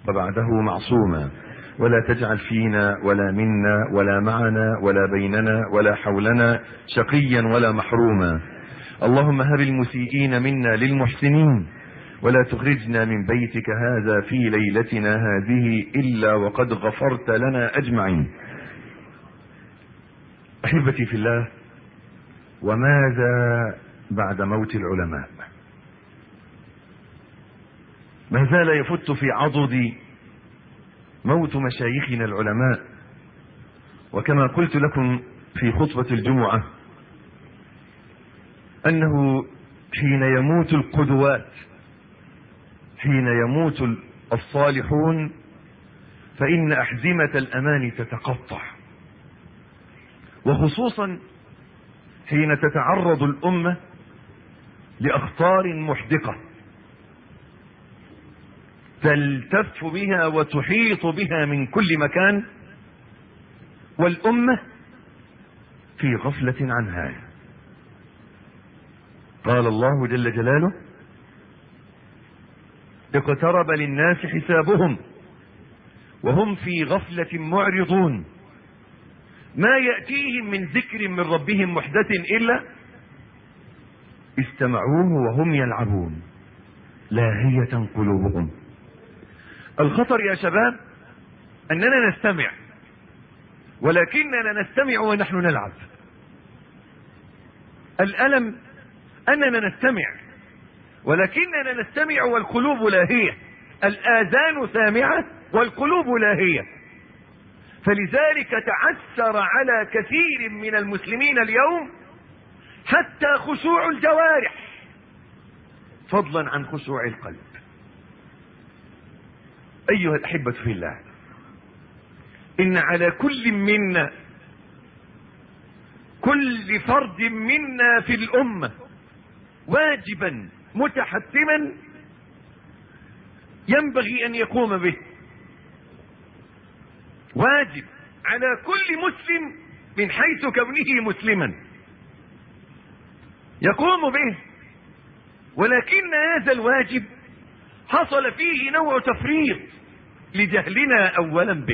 وبعده معصوما ولا تجعل فينا ولا منا ولا معنا ولا بيننا ولا حولنا شقيا ولا محروما اللهم هب المسيئين منا للمحسنين ولا تخرجنا من بيتك هذا في ليلتنا هذه إلا وقد غفرت لنا أجمعين أحبتي في الله وماذا بعد موت العلماء ما زال يفت في عضدي موت مشايخنا العلماء وكما قلت لكم في خطبة الجمعة أنه حين يموت القدوات حين يموت الصالحون فإن أحزمة الأمان تتقطع وخصوصا حين تتعرض الأمة لأخطار محدقة تلتف بها وتحيط بها من كل مكان والأمة في غفلة عنها قال الله جل جلاله اقترب للناس حسابهم وهم في غفلة معرضون ما يأتيهم من ذكر من ربهم محدث إلا استمعوه وهم يلعبون لاهية قلوبهم الخطر يا شباب أننا نستمع ولكننا نستمع ونحن نلعب الألم أننا نستمع ولكننا نستمع والقلوب لاهية الآذان سامعة والقلوب لاهية فلذلك تعثر على كثير من المسلمين اليوم حتى خشوع الجوارح فضلا عن خشوع القلب أيها الأحبة في الله إن على كل منا كل فرد منا في الأمة واجبا متحتما ينبغي أن يقوم به واجب على كل مسلم من حيث كونه مسلما يقوم به ولكن هذا الواجب حصل فيه نوع تفريط لجهلنا اولا به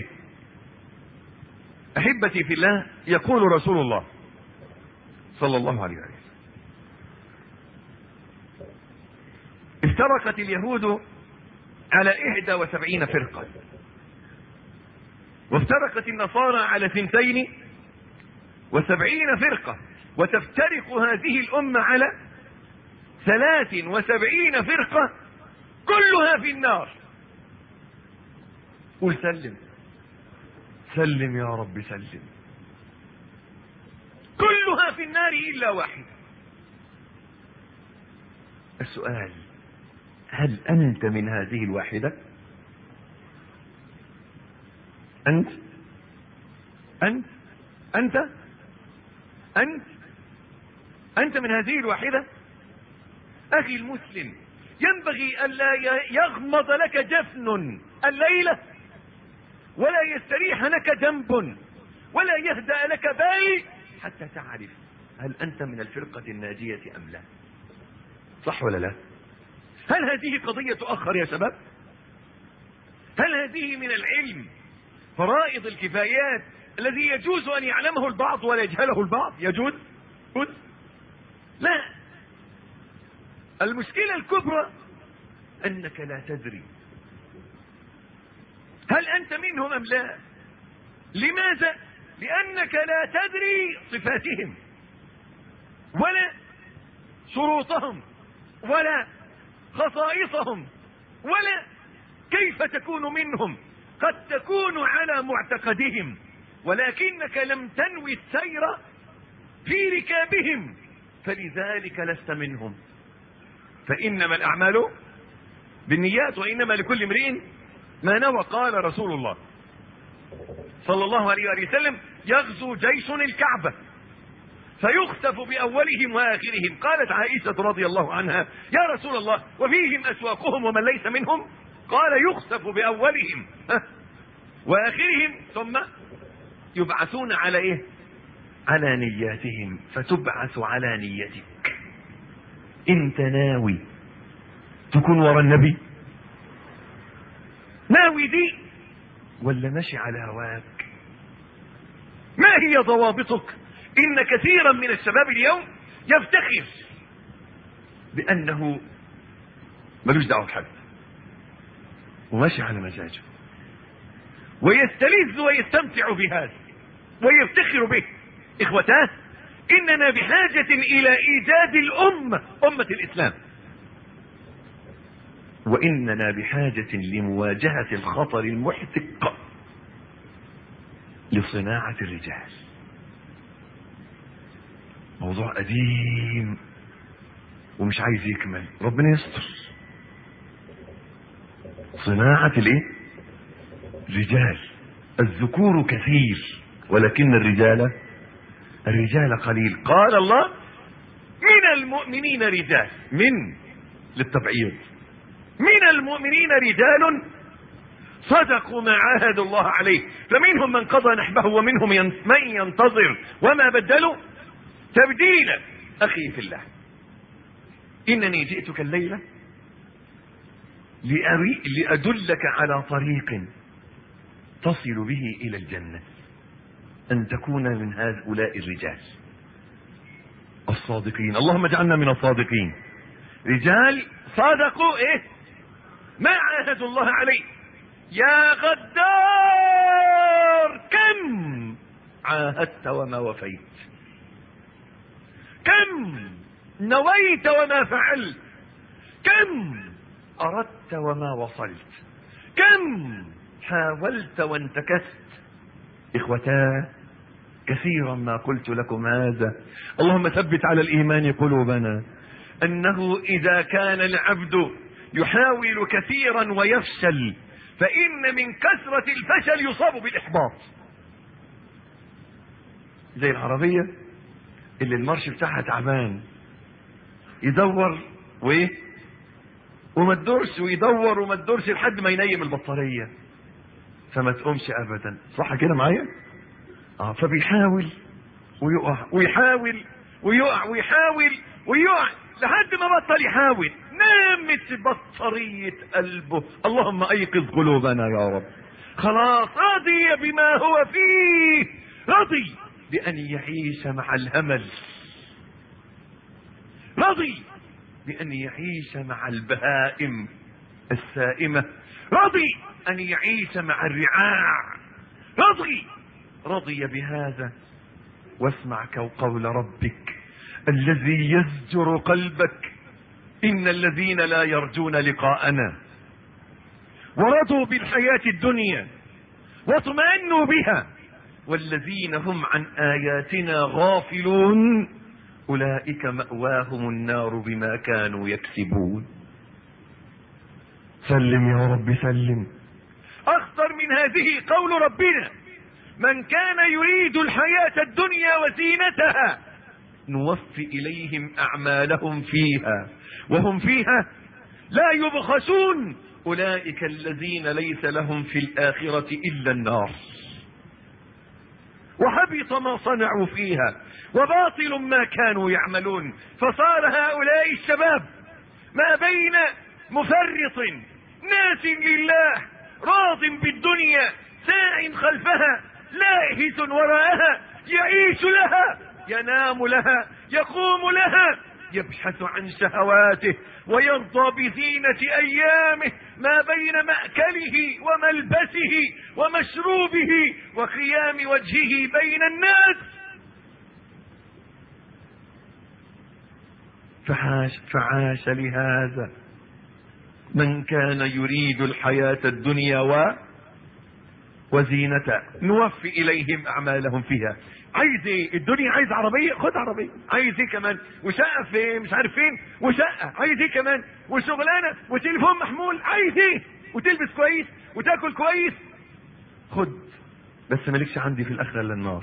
احبتي في الله يقول رسول الله صلى الله عليه وسلم افترقت اليهود على احدى وسبعين فرقة وافترقت النصارى على ثنتين وسبعين فرقة وتفترق هذه الأمة على ثلاث وسبعين فرقة كلها في النار قل سلم سلم يا رب سلم كلها في النار إلا واحد السؤال هل أنت من هذه الواحدة أنت أنت أنت أنت أنت من هذه الواحدة أخي المسلم ينبغي ألا يغمض لك جفن الليلة ولا يستريح لك جنب ولا يهدأ لك بال حتى تعرف هل أنت من الفرقة الناجية أم لا صح ولا لا هل هذه قضية تؤخر يا شباب هل هذه من العلم فرائض الكفايات الذي يجوز أن يعلمه البعض ولا يجهله البعض يجوز يجوز لا المشكلة الكبرى أنك لا تدري هل أنت منهم أم لا لماذا لأنك لا تدري صفاتهم ولا شروطهم ولا خصائصهم ولا كيف تكون منهم قد تكون على معتقدهم ولكنك لم تنوي السير في ركابهم فلذلك لست منهم فإنما الأعمال بالنيات وإنما لكل امرئ ما نوى قال رسول الله صلى الله عليه وآله وسلم يغزو جيش الكعبة فيخسف بأولهم وآخرهم قالت عائشة رضي الله عنها يا رسول الله وفيهم أسواقهم ومن ليس منهم قال يخسف بأولهم وآخرهم ثم يبعثون على إيه على نياتهم فتبعث على نيتك انت ناوي تكون ورا النبي ناوي دي ولا ماشي على هواك ما هي ضوابطك ان كثيرا من الشباب اليوم يفتخر بانه ملوش دعوه بحد وماشي على مزاجه ويستلذ ويستمتع بهذا ويفتخر به اخوتاه اننا بحاجة الى ايجاد الامة امة الاسلام واننا بحاجة لمواجهة الخطر المحتق لصناعة الرجال موضوع قديم ومش عايز يكمل ربنا يستر صناعة الايه رجال الذكور كثير ولكن الرجال الرجال قليل قال الله من المؤمنين رجال من للتبعيض من المؤمنين رجال صدقوا ما عاهدوا الله عليه فمنهم من قضى نحبه ومنهم من ينتظر وما بدلوا تبديلا اخي في الله انني جئتك الليله لأري لأدلك على طريق تصل به إلى الجنة أن تكون من هؤلاء الرجال الصادقين اللهم اجعلنا من الصادقين رجال صادقوا إيه ما عاهدوا الله عليه يا غدار كم عاهدت وما وفيت كم نويت وما فعلت كم أردت وما وصلت كم حاولت وانتكست إخوتا كثيرا ما قلت لكم هذا اللهم ثبت على الإيمان قلوبنا أنه إذا كان العبد يحاول كثيرا ويفشل فإن من كثرة الفشل يصاب بالإحباط زي العربية اللي المارش بتاعها تعبان يدور وايه وما تدورش ويدور وما تدورش لحد ما ينيم البطارية فما تقومش ابدا صح كده معايا اه فبيحاول ويقع ويحاول ويقع ويحاول ويقع لحد ما بطل يحاول نامت بطارية قلبه اللهم ايقظ قلوبنا يا رب خلاص رضي بما هو فيه رضي بأن يعيش مع الهمل رضي بأن يعيش مع البهائم السائمة رضي أن يعيش مع الرعاع رضي رضي بهذا واسمع قول ربك الذي يزجر قلبك إن الذين لا يرجون لقاءنا ورضوا بالحياة الدنيا واطمأنوا بها والذين هم عن آياتنا غافلون أولئك مأواهم النار بما كانوا يكسبون سلم يا رب سلم أخطر من هذه قول ربنا من كان يريد الحياة الدنيا وزينتها نوفي إليهم أعمالهم فيها وهم فيها لا يبخسون أولئك الذين ليس لهم في الآخرة إلا النار وحبط ما صنعوا فيها وباطل ما كانوا يعملون فصار هؤلاء الشباب ما بين مفرط ناس لله راض بالدنيا ساع خلفها لاهث وراءها يعيش لها ينام لها يقوم لها يبحث عن شهواته ويرضى بزينة أيامه ما بين مأكله وملبسه ومشروبه وقيام وجهه بين الناس فعاش, فعاش لهذا من كان يريد الحياة الدنيا و وزينتها نوفي إليهم أعمالهم فيها عايز ايه الدنيا عايز عربية خد عربية عايز ايه كمان وشقة في مش عارف فين وشقة عايز ايه كمان وشغلانة وتليفون محمول عايز ايه وتلبس كويس وتاكل كويس خد بس مالكش عندي في الاخرة الا النار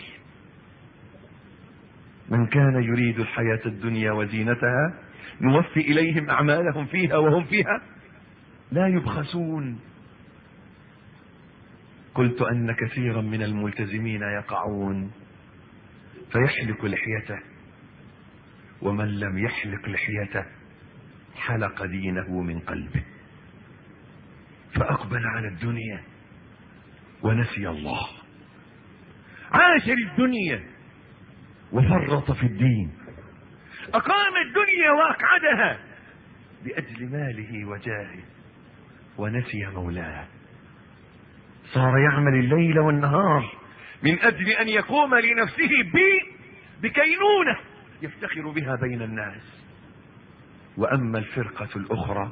من كان يريد الحياة الدنيا وزينتها نوفي اليهم اعمالهم فيها وهم فيها لا يبخسون قلت ان كثيرا من الملتزمين يقعون فيحلق لحيته ومن لم يحلق لحيته حلق دينه من قلبه فأقبل على الدنيا ونسي الله عاش للدنيا وفرط في الدين أقام الدنيا وأقعدها لأجل ماله وجاهه ونسي مولاه صار يعمل الليل والنهار من أجل أن يقوم لنفسه ب بكينونة يفتخر بها بين الناس وأما الفرقة الأخرى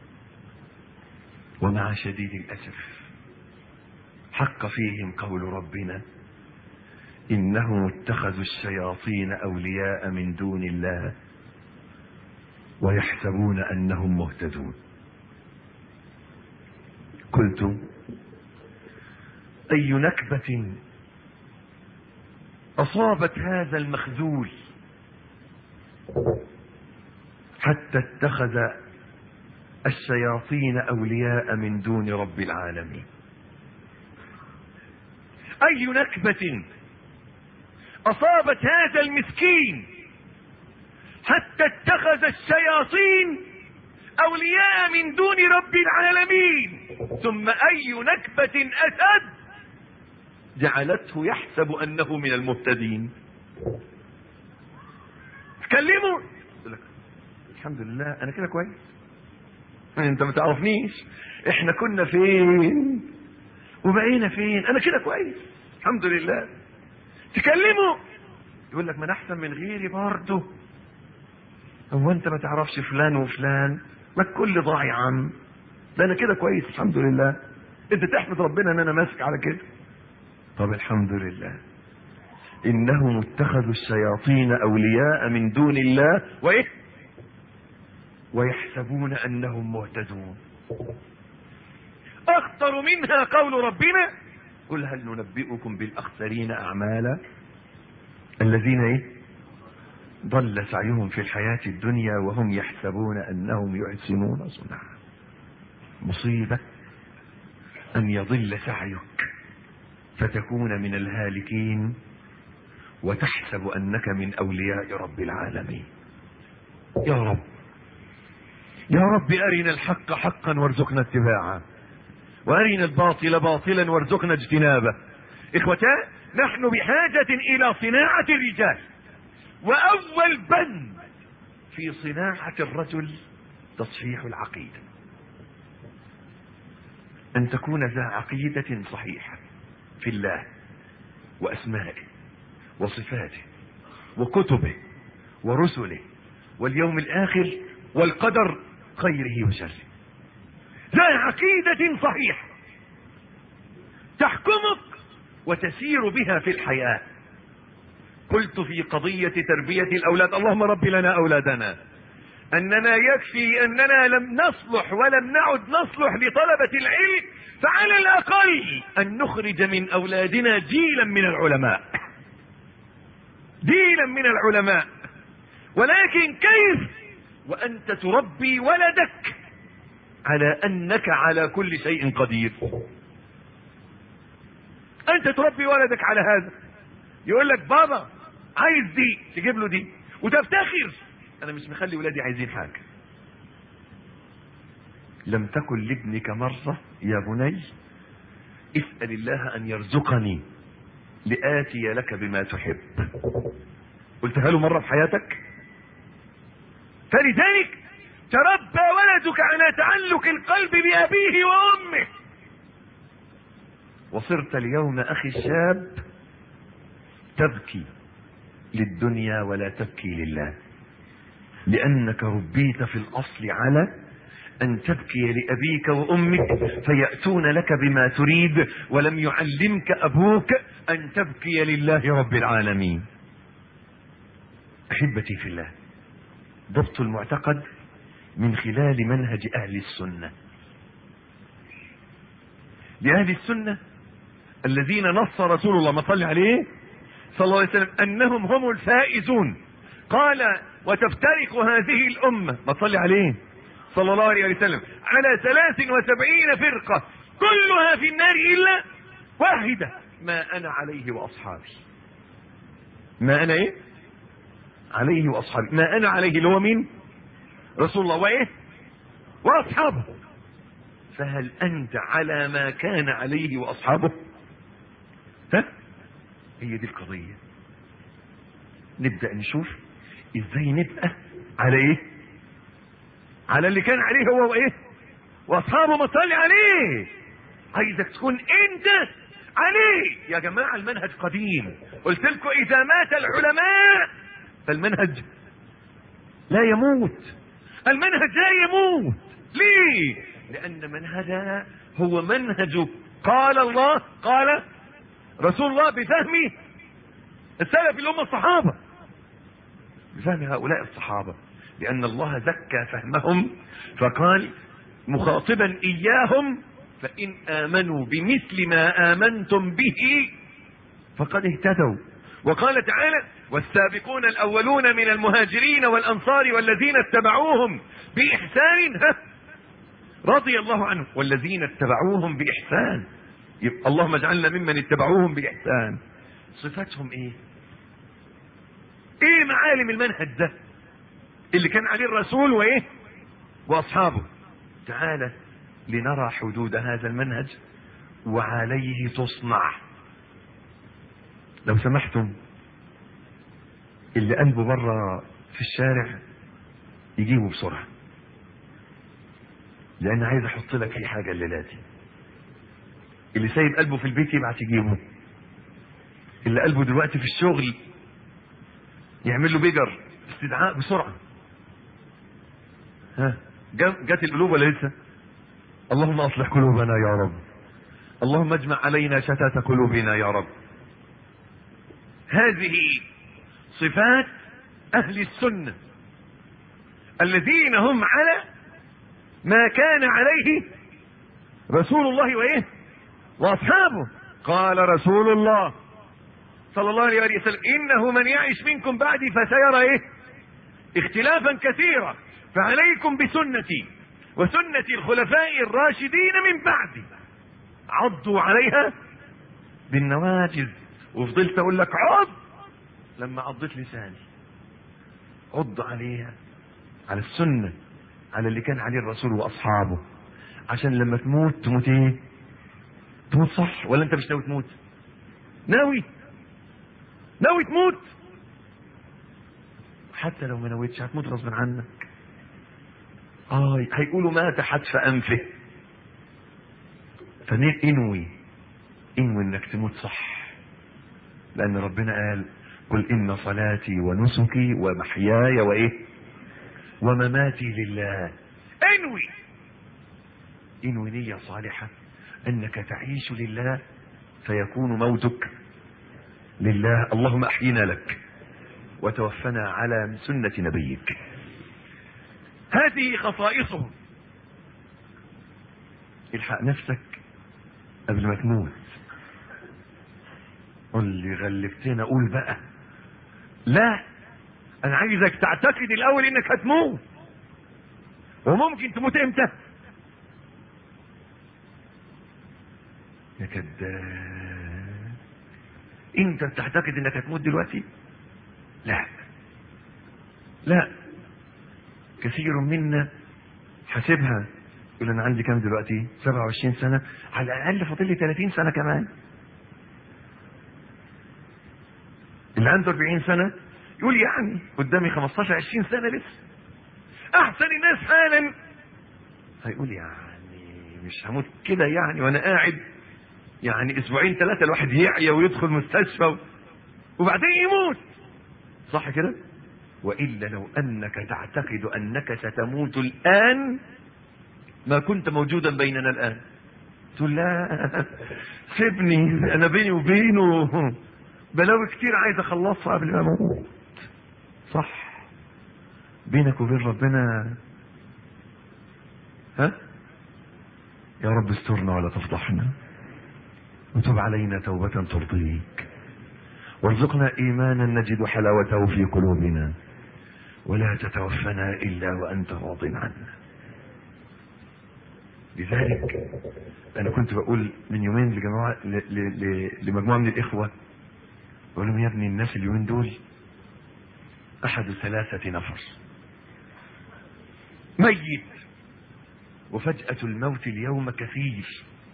ومع شديد الأسف حق فيهم قول ربنا إنهم اتخذوا الشياطين أولياء من دون الله ويحسبون أنهم مهتدون قلت أي نكبة أصابت هذا المخذول حتى اتخذ الشياطين أولياء من دون رب العالمين أي نكبة أصابت هذا المسكين حتى اتخذ الشياطين أولياء من دون رب العالمين ثم أي نكبة أسد جعلته يحسب أنه من المهتدين تكلموا لك الحمد لله أنا كده كويس أنت ما تعرفنيش إحنا كنا فين وبقينا فين أنا كده كويس الحمد لله تكلموا يقول لك ما انا احسن من غيري برضه هو انت ما تعرفش فلان وفلان ما الكل ضاع يا عم ده انا كده كويس الحمد لله انت تحمد ربنا ان انا ماسك على كده طب الحمد لله انهم اتخذوا الشياطين اولياء من دون الله وايه ويحسبون انهم مهتدون اخطر منها قول ربنا قل هل ننبئكم بالاخسرين اعمالا الذين ايه ضل سعيهم في الحياة الدنيا وهم يحسبون انهم يحسنون صنعا مصيبة ان يضل سعيك فتكون من الهالكين وتحسب انك من اولياء رب العالمين يا رب يا رب ارنا الحق حقا وارزقنا اتباعه وارنا الباطل باطلا وارزقنا اجتنابه اخوتان نحن بحاجة الى صناعة الرجال واول بند في صناعة الرجل تصحيح العقيدة ان تكون ذا عقيدة صحيحة في الله واسمائه وصفاته وكتبه ورسله واليوم الاخر والقدر خيره وشره ذا عقيدة صحيحة تحكمك وتسير بها في الحياة قلت في قضية تربية الأولاد اللهم رب لنا أولادنا أننا يكفي أننا لم نصلح ولم نعد نصلح لطلبة العلم فعلى الأقل أن نخرج من أولادنا جيلا من العلماء جيلا من العلماء ولكن كيف وأنت تربي ولدك على أنك على كل شيء قدير أنت تربي ولدك على هذا يقول لك بابا عايز دي تجيب له دي وتفتخر أنا مش مخلي ولادي عايزين حاجة لم تكن لابنك مرة يا بني اسأل الله أن يرزقني لآتي لك بما تحب قلتها له مرة في حياتك فلذلك تربى ولدك على تعلق القلب بأبيه وأمه وصرت اليوم أخي الشاب تبكي للدنيا ولا تبكي لله لأنك ربيت في الأصل على أن تبكي لأبيك وأمك فيأتون لك بما تريد ولم يعلمك أبوك أن تبكي لله رب العالمين أحبتي في الله ضبط المعتقد من خلال منهج أهل السنة لأهل السنة الذين نص رسول الله ما صلى عليه صلى الله عليه وسلم أنهم هم الفائزون قال وتفترق هذه الأمة ما صلى عليه صلى الله عليه وسلم على ثلاث وسبعين فرقة كلها في النار إلا واحدة ما أنا عليه وأصحابي ما أنا إيه عليه وأصحابي ما أنا عليه اللي هو مين رسول الله وإيه وأصحابه فهل انت على ما كان عليه واصحابه ها هي دي القضية نبدأ نشوف ازاي نبقى على ايه على اللي كان عليه هو وايه واصحابه ما صلي عليه عايزك تكون انت عليه يا جماعة المنهج قديم قلت لكم اذا مات العلماء فالمنهج لا يموت المنهج لا يموت ليه لان منهجنا هو منهج قال الله قال رسول الله بفهم السلف اللي هم الصحابة بفهم هؤلاء الصحابة لأن الله زكى فهمهم فقال مخاطبا إياهم فإن آمنوا بمثل ما آمنتم به فقد اهتدوا وقال تعالى والسابقون الأولون من المهاجرين والأنصار والذين اتبعوهم بإحسان رضي الله عنهم والذين اتبعوهم بإحسان يبقى اللهم اجعلنا ممن اتبعوهم بإحسان صفاتهم ايه ايه معالم المنهج ده اللي كان عليه الرسول وايه واصحابه تعالى لنرى حدود هذا المنهج وعليه تصنع لو سمحتم اللي قلبه بره في الشارع يجيبه بسرعة لان عايز احط لك في حاجة الليلاتي اللي سايب قلبه في البيت يبعت يجيبه اللي قلبه دلوقتي في الشغل يعمل له بيجر استدعاء بسرعة ها جت القلوب ولا لسه اللهم اصلح قلوبنا يا رب اللهم اجمع علينا شتات قلوبنا يا رب هذه صفات اهل السنة الذين هم على ما كان عليه رسول الله وايه واصحابه قال رسول الله صلى الله عليه وسلم انه من يعش منكم بعدي فسيرى ايه اختلافا كثيرا فعليكم بسنتي وسنة الخلفاء الراشدين من بعدي عضوا عليها بالنواجذ وفضلت اقول لك عض لما عضت لساني عض عليها على السنة على اللي كان عليه الرسول واصحابه عشان لما تموت تموت ايه تموت صح ولا انت مش ناوي تموت ناوي ناوي تموت حتى لو ما نويتش هتموت غصب عنك اه هيقولوا مات حتف انفه فانوي انوي انك تموت صح لان ربنا قال قل ان صلاتي ونسكي ومحياي وايه ومماتي لله انوي انوي نية صالحة انك تعيش لله فيكون موتك لله اللهم احينا لك وتوفنا على سنة نبيك هذه خصائصهم الحق نفسك قبل ما تموت قل لي غلبتنا قول بقى لا انا عايزك تعتقد الاول انك هتموت وممكن تموت امتى يا كذاب انت بتعتقد انك هتموت دلوقتي لا لا كثير منا حاسبها يقول انا عندي كام دلوقتي 27 سنة على الاقل فاضل لي 30 سنة كمان اللي عنده 40 سنة يقول يعني قدامي 15 20 سنة لسه احسن الناس حالا هيقول يعني مش هموت كده يعني وانا قاعد يعني اسبوعين ثلاثة الواحد يعيا ويدخل مستشفى وبعدين يموت صح كده وإلا لو أنك تعتقد أنك ستموت الآن ما كنت موجودا بيننا الآن تقول لا سيبني أنا بيني وبينه بلاوي كتير عايز أخلصها قبل ما أموت صح بينك وبين ربنا ها يا رب استرنا ولا تفضحنا وتب علينا توبة ترضيك وارزقنا ايمانا نجد حلاوته في قلوبنا ولا تتوفنا الا وانت راض عنا لذلك انا كنت بقول من يومين لجماعة ل- ل- ل- لمجموعة من الاخوة بقول لهم يا ابني الناس اليومين دول احد ثلاثة نفر ميت وفجأة الموت اليوم كثير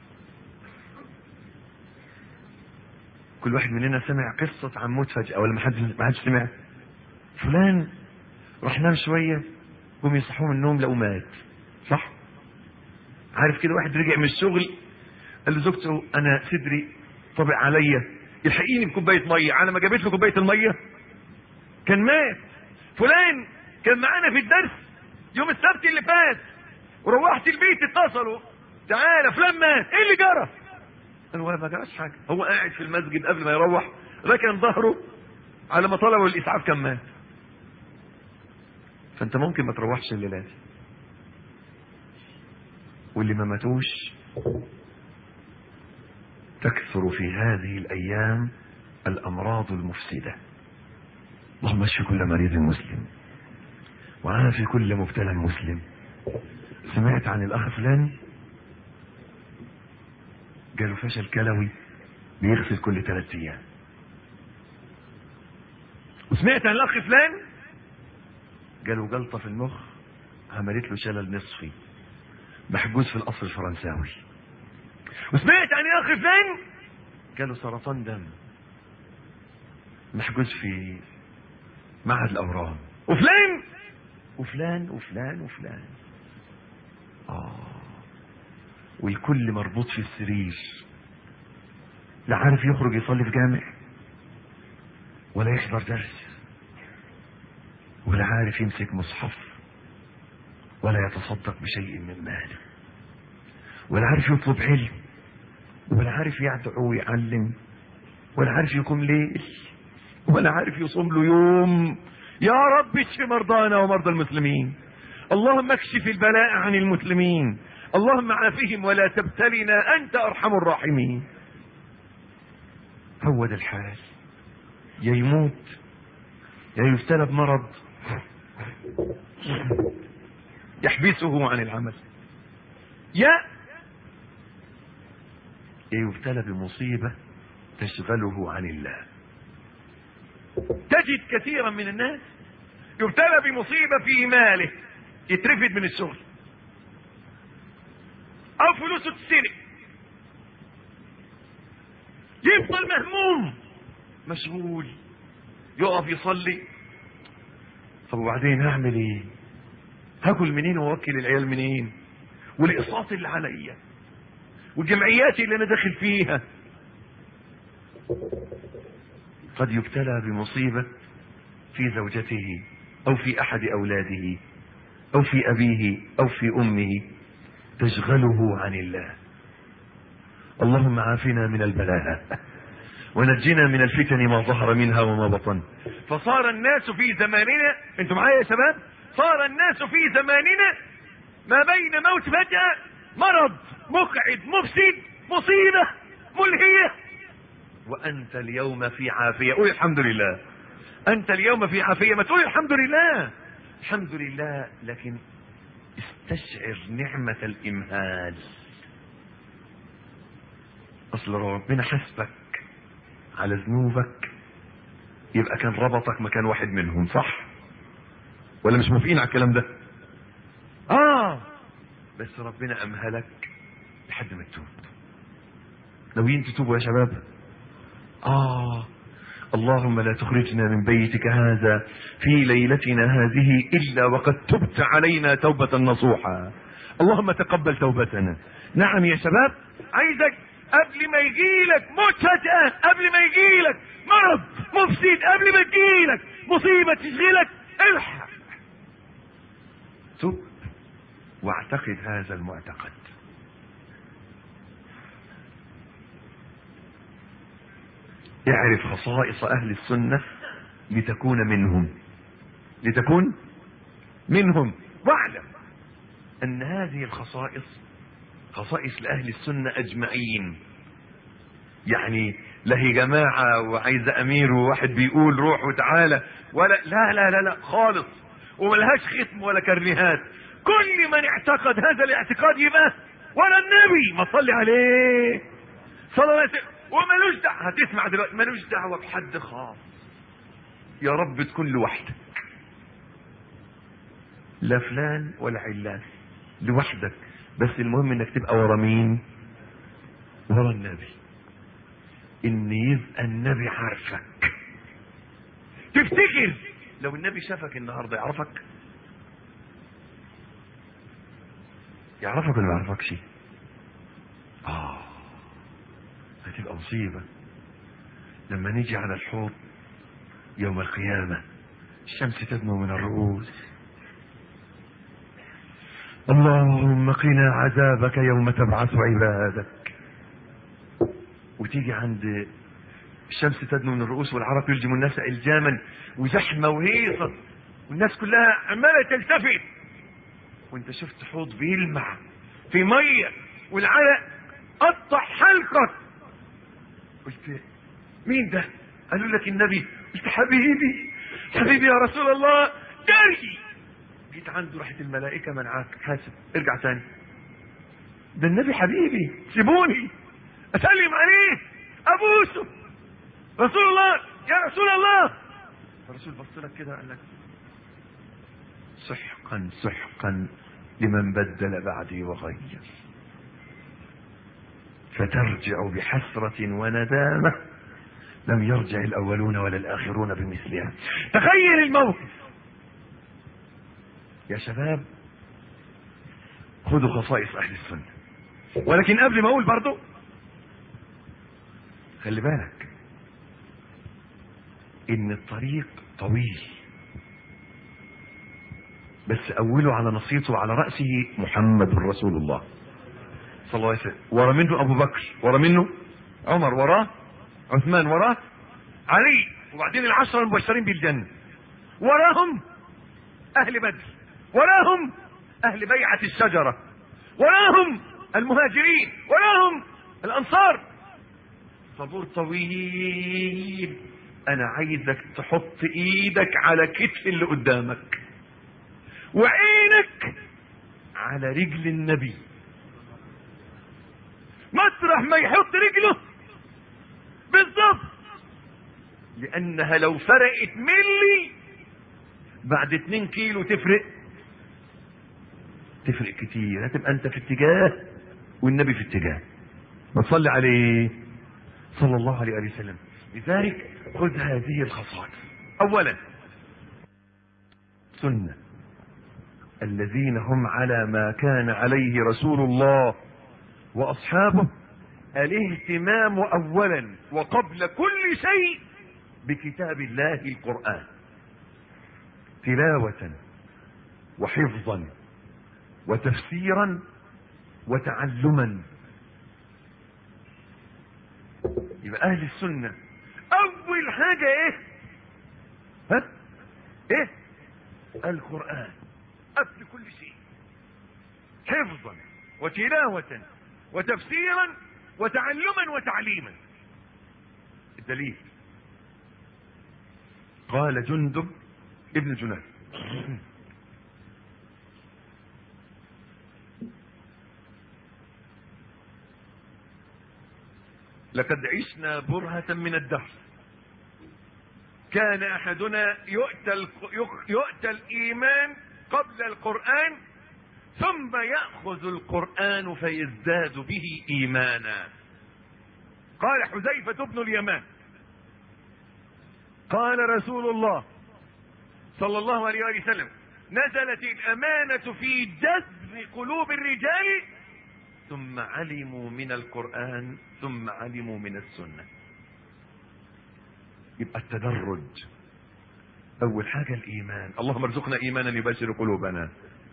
كل واحد مننا سمع قصة عن موت فجأة ولا ما حد ما حدش سمع فلان راح نام شوية قوم يصحوه من النوم لقوا مات صح عارف كده واحد رجع من الشغل قال لزوجته انا صدري طبع عليا الحقيني بكوبايه ميه على ما جابت له كوبايه الميه كان مات فلان كان معانا في الدرس يوم السبت اللي فات وروحت البيت اتصلوا تعالى فلان مات ايه اللي جرى قال ولا ما جراش حاجه هو قاعد في المسجد قبل ما يروح ركن ظهره على ما طلبوا الاسعاف كان مات فانت ممكن ما تروحش الليله دي واللي ما ماتوش تكثر في هذه الايام الامراض المفسده اللهم اشف كل مريض مسلم وعافي كل مبتلى مسلم سمعت عن الاخ فلان جاله فشل كلوي بيغسل كل ثلاث ايام وسمعت عن الاخ فلان جاله جلطه في المخ عملت له شلل نصفي محجوز في القصر الفرنساوي وسمعت عن الاخ فلان جاله سرطان دم محجوز في معهد الاورام وفلان وفلان وفلان وفلان اه والكل مربوط في السرير لا عارف يخرج يصلي في جامع ولا يحضر درس ولا عارف يمسك مصحف ولا يتصدق بشيء من ماله ولا عارف يطلب علم ولا عارف يدعو ويعلم ولا عارف يقوم ليل ولا عارف يصوم له يوم يا رب اشف مرضانا ومرضى المسلمين اللهم اكشف البلاء عن المسلمين اللهم عافهم ولا تبتلنا انت ارحم الراحمين هو ده الحال يا يموت يا يبتلى بمرض يحبسه عن العمل يا يا يبتلى بمصيبة تشغله عن الله تجد كثيرا من الناس يبتلى بمصيبة في ماله يترفد من الشغل او فلوسه تسرق يفضل مهموم مشغول يقف يصلي طب وبعدين هعمل ايه هاكل منين واوكل العيال منين والاقساط اللي عليا والجمعيات اللي انا داخل فيها قد يبتلى بمصيبة في زوجته او في احد اولاده او في ابيه او في امه تشغله عن الله اللهم عافنا من البلاء ونجنا من الفتن ما ظهر منها وما بطن فصار الناس في زماننا انتم معايا يا شباب صار الناس في زماننا ما بين موت فجأة مرض مقعد مفسد مصيبة ملهية وأنت اليوم في عافية قول الحمد لله أنت اليوم في عافية ما تقول الحمد لله الحمد لله لكن استشعر نعمة الإمهال أصل ربنا حسبك على ذنوبك يبقى كان ربطك مكان واحد منهم صح ولا مش موافقين على الكلام ده اه بس ربنا امهلك لحد ما تتوب ناويين تتوبوا يا شباب اه اللهم لا تخرجنا من بيتك هذا في ليلتنا هذه الا وقد تبت علينا توبه نصوحا اللهم تقبل توبتنا نعم يا شباب عايزك قبل ما يجيلك موت فجأة قبل ما يجيلك مرض مفسد قبل ما يجيلك مصيبة تشغلك الحق تب واعتقد هذا المعتقد اعرف خصائص اهل السنة لتكون منهم لتكون منهم واعلم ان هذه الخصائص خصائص لأهل السنة أجمعين يعني لا هي جماعة وعايزة أمير وواحد بيقول روح وتعالى ولا لا لا لا لا خالص وملهاش ختم ولا كرنيهات كل من اعتقد هذا الاعتقاد يبقى ولا النبي ما صلي عليه صلى الله عليه وسلم وملوش دعوة هتسمع دلوقتي ملوش دعوة بحد خاص يا رب تكون لوحدك لا فلان ولا علان لوحدك بس المهم انك تبقى ورا مين ورا النبي ان يبقى النبي عارفك تفتكر لو النبي شافك النهارده يعرفك يعرفك ولا ما يعرفكش اه هتبقى مصيبه لما نيجي على الحوض يوم القيامه الشمس تدنو من الرؤوس اللهم قنا عذابك يوم تبعث عبادك وتيجي عند الشمس تدنو من الرؤوس والعرق يلجم الناس الجاما وزحمه وهيصه والناس كلها عماله تلتفت وانت شفت حوض بيلمع في ميه والعرق قطع حلقك قلت مين ده؟ قالوا لك النبي قلت حبيبي حبيبي يا رسول الله جري جيت عنده راحت الملائكة منعاك حاسب ارجع تاني ده النبي حبيبي سيبوني اسلم عليه ابوسه رسول الله يا رسول الله الرسول بص لك كده قال لك سحقا سحقا لمن بدل بعدي وغير فترجع بحسرة وندامة لم يرجع الأولون ولا الآخرون بمثلها تخيل الموقف يا شباب خذوا خصائص أهل السنة ولكن قبل ما أقول برضو خلي بالك إن الطريق طويل بس أوله على نصيته وعلى رأسه محمد رسول الله صلى الله عليه وسلم ورا منه أبو بكر ورا منه عمر وراه عثمان وراه علي وبعدين العشرة المبشرين بالجنة وراهم أهل بدر وراهم أهل بيعة الشجرة وراهم المهاجرين وراهم الأنصار طابور طويل أنا عايزك تحط إيدك على كتف اللي قدامك وعينك على رجل النبي مطرح ما يحط رجله بالضبط لانها لو فرقت ملي بعد اتنين كيلو تفرق تفرق كتير هتبقى انت في اتجاه والنبي في اتجاه ما تصلي عليه صلى الله عليه وسلم لذلك خذ هذه الخصائص اولا سنه الذين هم على ما كان عليه رسول الله واصحابه الاهتمام اولا وقبل كل شيء بكتاب الله القران تلاوه وحفظا وتفسيرا وتعلما يبقى اهل السنه اول حاجه ايه ها ايه القران قبل كل شيء حفظا وتلاوة وتفسيرا وتعلما وتعليما الدليل قال جندب ابن جناد لقد عشنا برهة من الدهر كان احدنا يؤتى, يؤتى الايمان قبل القرآن ثم يأخذ القرآن فيزداد به إيمانا قال حذيفة بن اليمان قال رسول الله صلى الله عليه وسلم نزلت الأمانة في جذب قلوب الرجال ثم علموا من القرآن ثم علموا من السنة يبقى التدرج اول حاجة الايمان اللهم ارزقنا ايمانا يبشر قلوبنا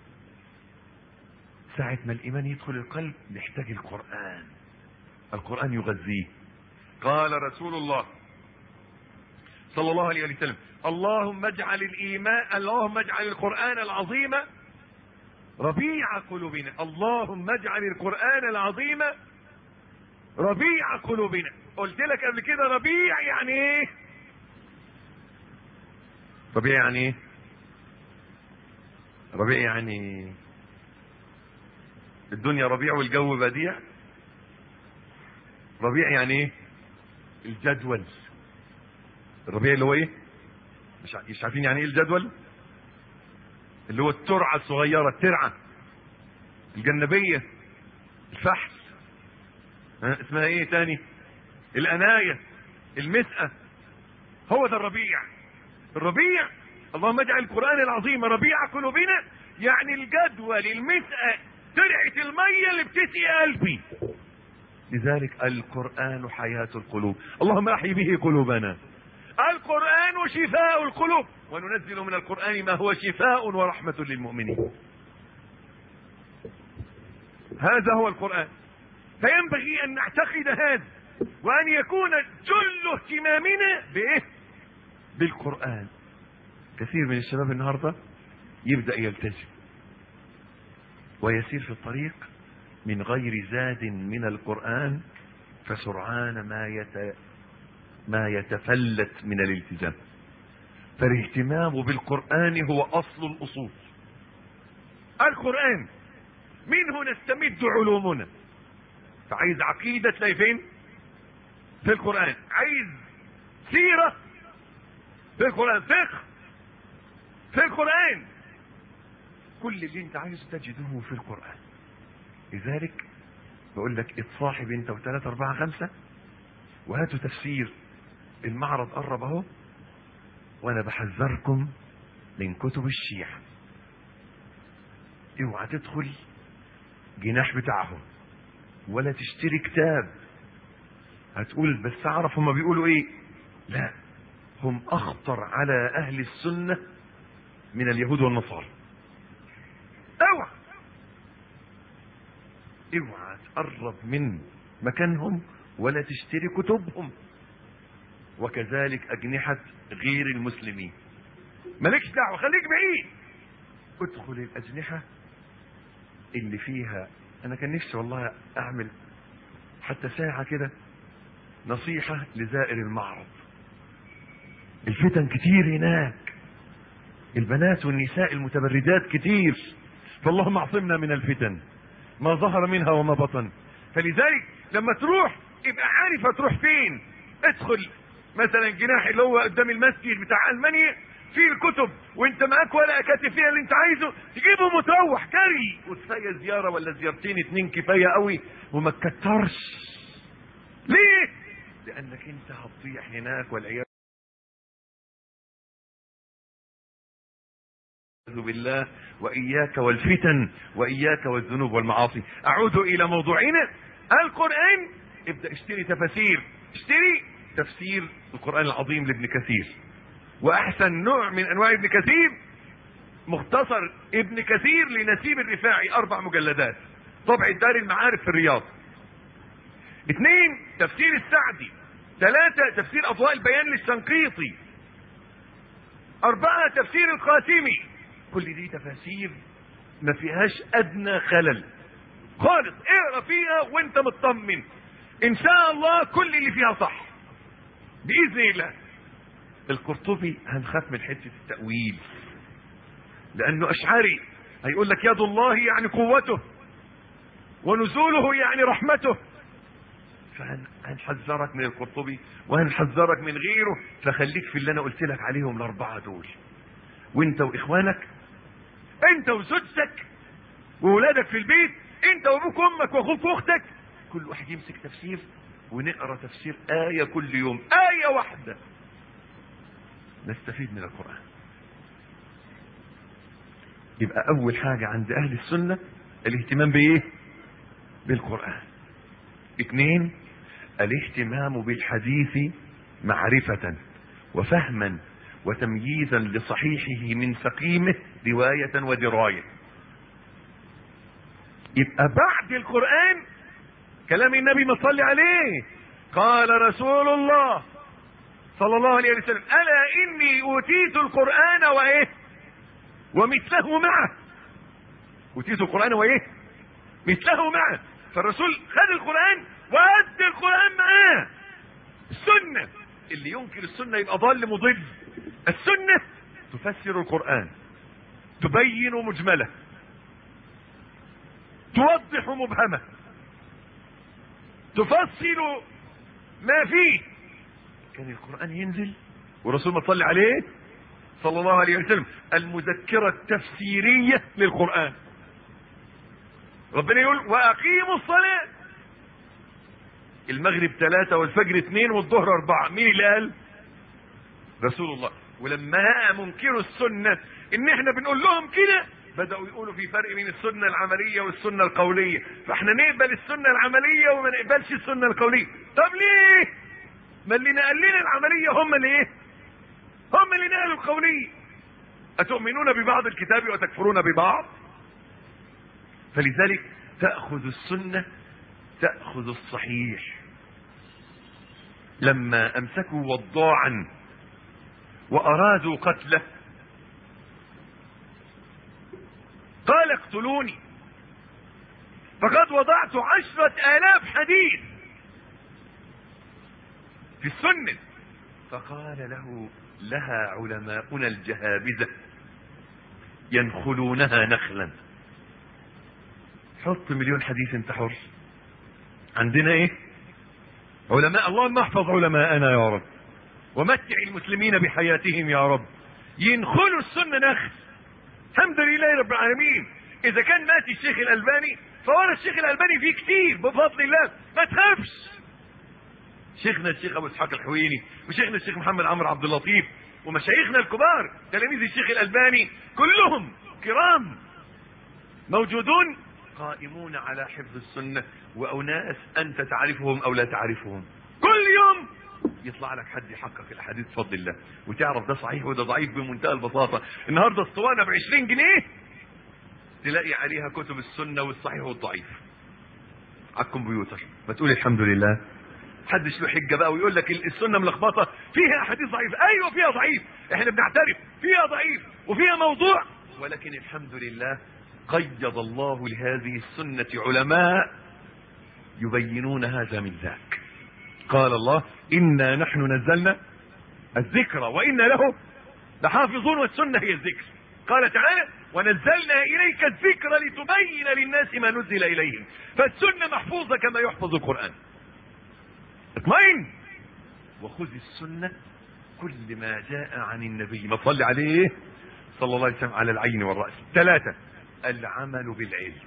ساعة ما الايمان يدخل القلب نحتاج القرآن القرآن يغذيه قال رسول الله صلى الله عليه وسلم اللهم اجعل الايمان اللهم اجعل القرآن العظيم ربيع قلوبنا اللهم اجعل القرآن العظيم ربيع قلوبنا قلت لك قبل كده ربيع يعني ايه ربيع يعني ايه ربيع يعني الدنيا ربيع والجو بديع ربيع يعني ايه الجدول الربيع اللي هو ايه مش مش عارفين يعني ايه الجدول اللي هو الترعه الصغيره الترعه الجنبية الفحل ها اسمها ايه تاني الاناية المسأة هو ده الربيع الربيع اللهم اجعل القرآن العظيم ربيع قلوبنا يعني الجدول المسأة ترعة المية اللي بتسقي قلبي لذلك القرآن حياة القلوب اللهم احي به قلوبنا القرآن شفاء القلوب وننزل من القرآن ما هو شفاء ورحمة للمؤمنين هذا هو القرآن فينبغي أن نعتقد هذا وأن يكون جل اهتمامنا بإيه بالقرآن كثير من الشباب النهاردة يبدأ يلتزم ويسير في الطريق من غير زاد من القرآن فسرعان ما يت... ما يتفلت من الالتزام فالاهتمام بالقرآن هو أصل الأصول القرآن منه نستمد علومنا فعايز عقيدة تلاقي فين في القرآن عايز سيرة في القرآن فقه في القرآن كل اللي انت عايزه تجده في القرآن لذلك بقول لك اتصاحب انت وثلاثة اربعة خمسة وهاتوا تفسير المعرض قرب اهو وانا بحذركم من كتب الشيعة اوعى تدخل جناح بتاعهم ولا تشتري كتاب هتقول بس اعرف هما بيقولوا ايه لا هم اخطر على اهل السنة من اليهود والنصارى اوعى اوعى تقرب من مكانهم ولا تشتري كتبهم وكذلك اجنحة غير المسلمين مالكش دعوة خليك بعيد ادخل الاجنحة اللي فيها انا كان نفسي والله اعمل حتى ساعة كده نصيحة لزائر المعرض الفتن كتير هناك البنات والنساء المتبردات كتير فاللهم اعصمنا من الفتن ما ظهر منها وما بطن فلذلك لما تروح يبقى عارف هتروح فين ادخل مثلا جناح اللي هو قدام المسجد بتاع المانيا فيه الكتب وانت معاك ورقه كاتب فيها اللي انت عايزه تجيبهم وتروح جري وكفايه زياره ولا زيارتين اتنين كفايه قوي وما تكترش ليه لانك انت هتضيع هناك والعياذ بالله وإياك والفتن وإياك والذنوب والمعاصي أعود إلى موضوعنا القرآن ابدأ اشتري تفاسير اشتري تفسير القرآن العظيم لابن كثير وأحسن نوع من أنواع ابن كثير مختصر ابن كثير لنسيب الرفاعي أربع مجلدات طبع دار المعارف في الرياض اثنين تفسير السعدي ثلاثة تفسير أضواء البيان للشنقيطي أربعة تفسير القاسمي كل دي تفاسير ما فيهاش ادنى خلل خالص اقرا فيها وانت مطمن ان شاء الله كل اللي فيها صح باذن الله القرطبي هنخاف من حته التاويل لانه اشعري هيقول لك يد الله يعني قوته ونزوله يعني رحمته فهنحذرك من القرطبي وهنحذرك من غيره فخليك في اللي انا قلت لك عليهم الاربعه دول وانت واخوانك انت وزوجتك وولادك في البيت انت وابوك وامك واخوك واختك كل واحد يمسك تفسير ونقرا تفسير آية كل يوم آية واحدة نستفيد من القرآن يبقى أول حاجة عند أهل السنة الاهتمام بإيه؟ بالقرآن اثنين الاهتمام بالحديث معرفة وفهما وتمييزا لصحيحه من سقيمه رواية ودراية يبقى بعد القرآن كلام النبي ما صلي عليه قال رسول الله صلى الله عليه وسلم ألا إني أوتيت القرآن وإيه ومثله معه أوتيت القرآن وإيه مثله معه فالرسول خد القرآن وأدى القرآن معاه السنة اللي ينكر السنة يبقى ضال مضل السنة تفسر القرآن تبين مجمله توضح مبهمه تفصل ما فيه كان القرآن ينزل والرسول ما صلي عليه صلى الله عليه وسلم المذكرة التفسيرية للقرآن ربنا يقول واقيموا الصلاة المغرب ثلاثة والفجر اثنين والظهر اربعة مين اللي قال رسول الله ولما لقى منكروا السنة ان احنا بنقول لهم كده بدأوا يقولوا في فرق بين السنة العملية والسنة القولية فاحنا نقبل السنة العملية وما نقبلش السنة القولية طب ليه ما اللي نقل لنا العملية هم اللي ايه هم اللي نقلوا القولية أتؤمنون ببعض الكتاب وتكفرون ببعض فلذلك تأخذ السنة تأخذ الصحيح لما أمسكوا وضاعا وأرادوا قتله قال اقتلوني فقد وضعت عشرة آلاف حديث في السنة فقال له لها علماؤنا الجهابذة ينخلونها نخلا حط مليون حديث انت حر عندنا ايه علماء اللهم احفظ علماءنا يا رب ومتع المسلمين بحياتهم يا رب ينخلوا السنة نخل الحمد لله رب العالمين اذا كان مات الشيخ الالباني فورا الشيخ الالباني فيه كتير بفضل الله ما تخافش شيخنا الشيخ ابو اسحاق الحويني وشيخنا الشيخ محمد عمرو عبد اللطيف ومشايخنا الكبار تلاميذ الشيخ الالباني كلهم كرام موجودون قائمون على حفظ السنة وأناس أنت تعرفهم أو لا تعرفهم كل يوم يطلع لك حد يحقق الحديث بفضل الله وتعرف ده صحيح وده ضعيف بمنتهى البساطة النهاردة اسطوانة ب 20 جنيه تلاقي عليها كتب السنة والصحيح والضعيف على الكمبيوتر ما تقول الحمد لله حدش له حجه بقى ويقول لك السنه ملخبطه فيها احاديث ضعيفه ايوه فيها ضعيف احنا بنعترف فيها ضعيف وفيها موضوع ولكن الحمد لله قيد الله لهذه السنه علماء يبينون هذا من ذاك قال الله انا نحن نزلنا الذكر وانا له لحافظون والسنه هي الذكر قال تعالى ونزلنا اليك الذكر لتبين للناس ما نزل اليهم فالسنه محفوظه كما يحفظ القران اطمئن وخذ السنة كل ما جاء عن النبي ما تصلي عليه صلى الله عليه وسلم على العين والرأس ثلاثة العمل بالعلم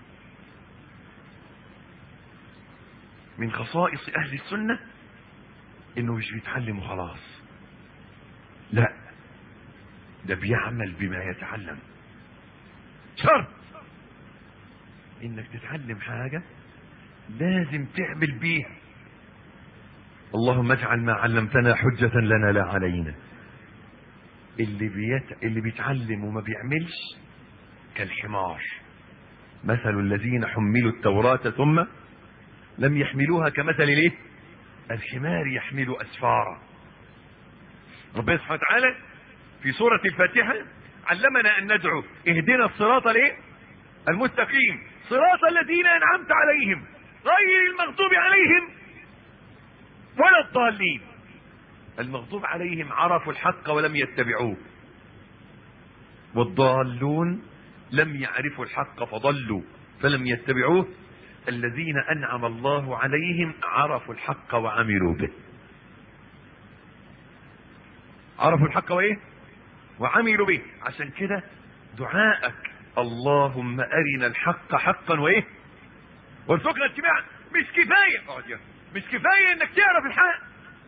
من خصائص أهل السنة إنه مش بيتعلم وخلاص لا ده بيعمل بما يتعلم شرط إنك تتعلم حاجة لازم تعمل بيها اللهم اجعل ما علمتنا حجة لنا لا علينا اللي بيت... اللي بيتعلم وما بيعملش كالحمار مثل الذين حملوا التوراة ثم لم يحملوها كمثل الايه الحمار يحمل اسفارا ربنا سبحانه وتعالى في سورة الفاتحة علمنا ان ندعو اهدنا الصراط الايه المستقيم صراط الذين انعمت عليهم غير المغضوب عليهم ولا الضالين المغضوب عليهم عرفوا الحق ولم يتبعوه والضالون لم يعرفوا الحق فضلوا فلم يتبعوه الذين انعم الله عليهم عرفوا الحق وعملوا به عرفوا الحق وايه وعملوا به عشان كده دعائك اللهم ارنا الحق حقا وايه وارزقنا اتباعه مش كفايه اقعد يا مش كفاية انك تعرف الحق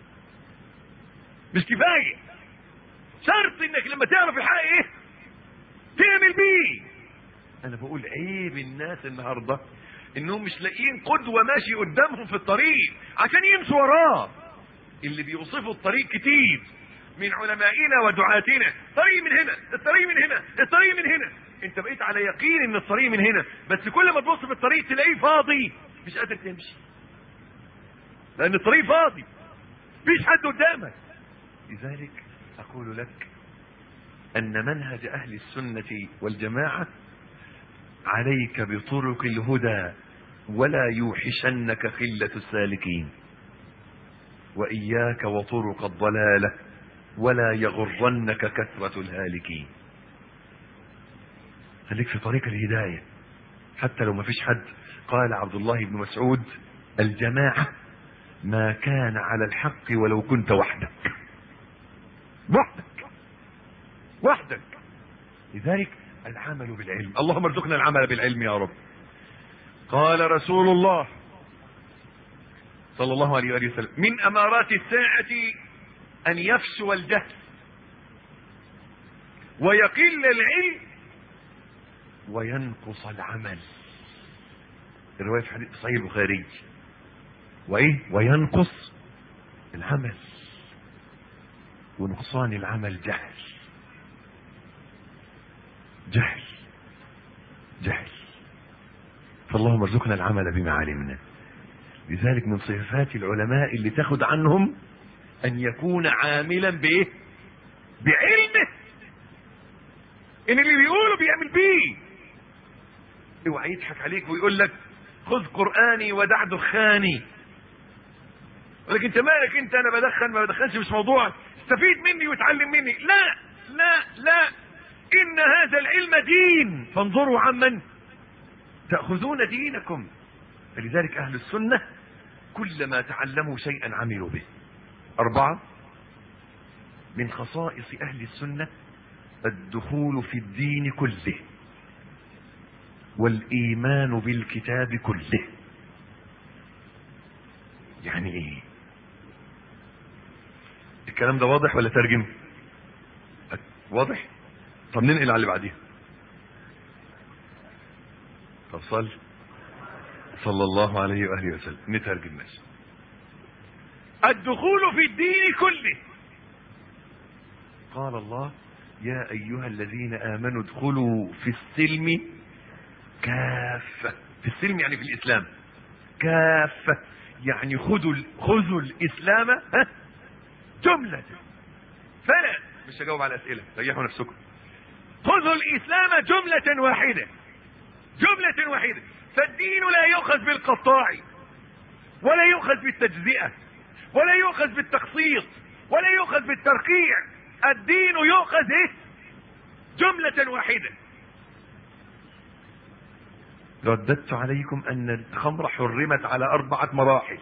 مش كفاية شرط انك لما تعرف الحق ايه تعمل بيه انا بقول عيب الناس النهاردة انهم مش لاقيين قدوة ماشي قدامهم في الطريق عشان يمشوا وراه اللي بيوصفوا الطريق كتير من علمائنا ودعاتنا طريق من هنا الطريق من هنا الطريق من هنا انت بقيت على يقين ان الطريق من هنا بس كل ما تبص في الطريق تلاقيه فاضي مش قادر تمشي لان الطريق فاضي مفيش حد قدامك لذلك اقول لك ان منهج اهل السنة والجماعة عليك بطرق الهدى ولا يوحشنك خلة السالكين واياك وطرق الضلالة ولا يغرنك كثرة الهالكين خليك في طريق الهداية حتى لو ما فيش حد قال عبد الله بن مسعود الجماعة ما كان على الحق ولو كنت وحدك وحدك وحدك لذلك العمل بالعلم اللهم ارزقنا العمل بالعلم يا رب قال رسول الله صلى الله عليه وآله وسلم من أمارات الساعة أن يفشو الجهل ويقل العلم وينقص العمل الرواية في حديث صحيح البخاري وإيه وينقص العمل ونقصان العمل جهل جهل جهل فاللهم ارزقنا العمل بما علمنا لذلك من صفات العلماء اللي تاخد عنهم ان يكون عاملا بايه بعلمه ان اللي بيقوله بيعمل بيه اوعى يضحك عليك ويقول لك خذ قراني ودع دخاني ولكن انت مالك انت انا بدخن ما بدخنش مش موضوع استفيد مني واتعلم مني لا لا لا ان هذا العلم دين فانظروا عمن تأخذون دينكم فلذلك اهل السنة كلما تعلموا شيئا عملوا به اربعة من خصائص اهل السنة الدخول في الدين كله والايمان بالكتاب كله يعني ايه الكلام ده واضح ولا ترجم واضح طب ننقل على اللي بعديها طب صل صلى الله عليه واله وسلم نترجم ماشي الدخول في الدين كله قال الله يا ايها الذين امنوا ادخلوا في السلم كافه في السلم يعني في الاسلام كافه يعني خذوا خذوا الاسلام ها جمله فلا مش هجاوب على اسئله ريحوا نفسكم خذوا الاسلام جمله واحده جمله واحده فالدين لا يؤخذ بالقطاع ولا يؤخذ بالتجزئه ولا يؤخذ بالتخصيص ولا يؤخذ بالترقيع الدين يؤخذ ايه جمله واحده رددت عليكم ان الخمر حرمت على اربعه مراحل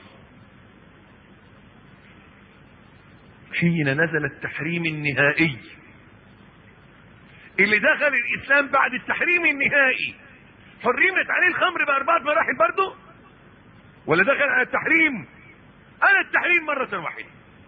حين نزل التحريم النهائي اللي دخل الاسلام بعد التحريم النهائي حرمت عليه الخمر باربعه مراحل برضه ولا دخل على التحريم على التحريم مره واحده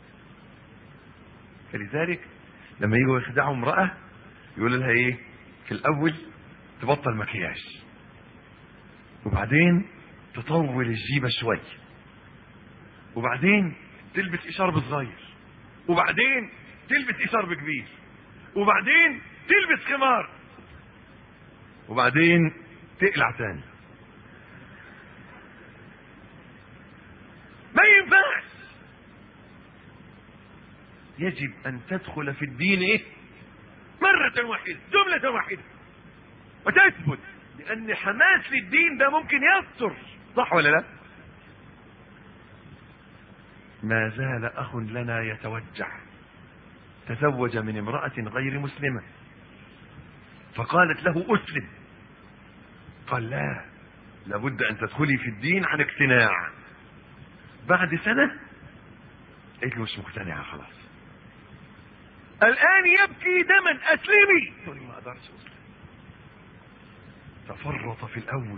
فلذلك لما يجوا يخدعوا امراه يقول لها ايه في الاول تبطل مكياج وبعدين تطول الجيبه شويه وبعدين تلبس اشارب صغير وبعدين تلبس اشارب كبير وبعدين تلبس خمار وبعدين تقلع تاني ما ينفعش يجب ان تدخل في الدين ايه مرة واحدة جملة واحدة وتثبت لان حماس للدين ده ممكن يستر صح ولا لا ما زال اخ لنا يتوجع تزوج من امرأة غير مسلمة فقالت له اسلم قال لا لابد ان تدخلي في الدين عن اقتناع بعد سنة قلت له مش مقتنعة خلاص الان يبكي دما اسلمي تقول لي ما اقدرش اسلم تفرط في الاول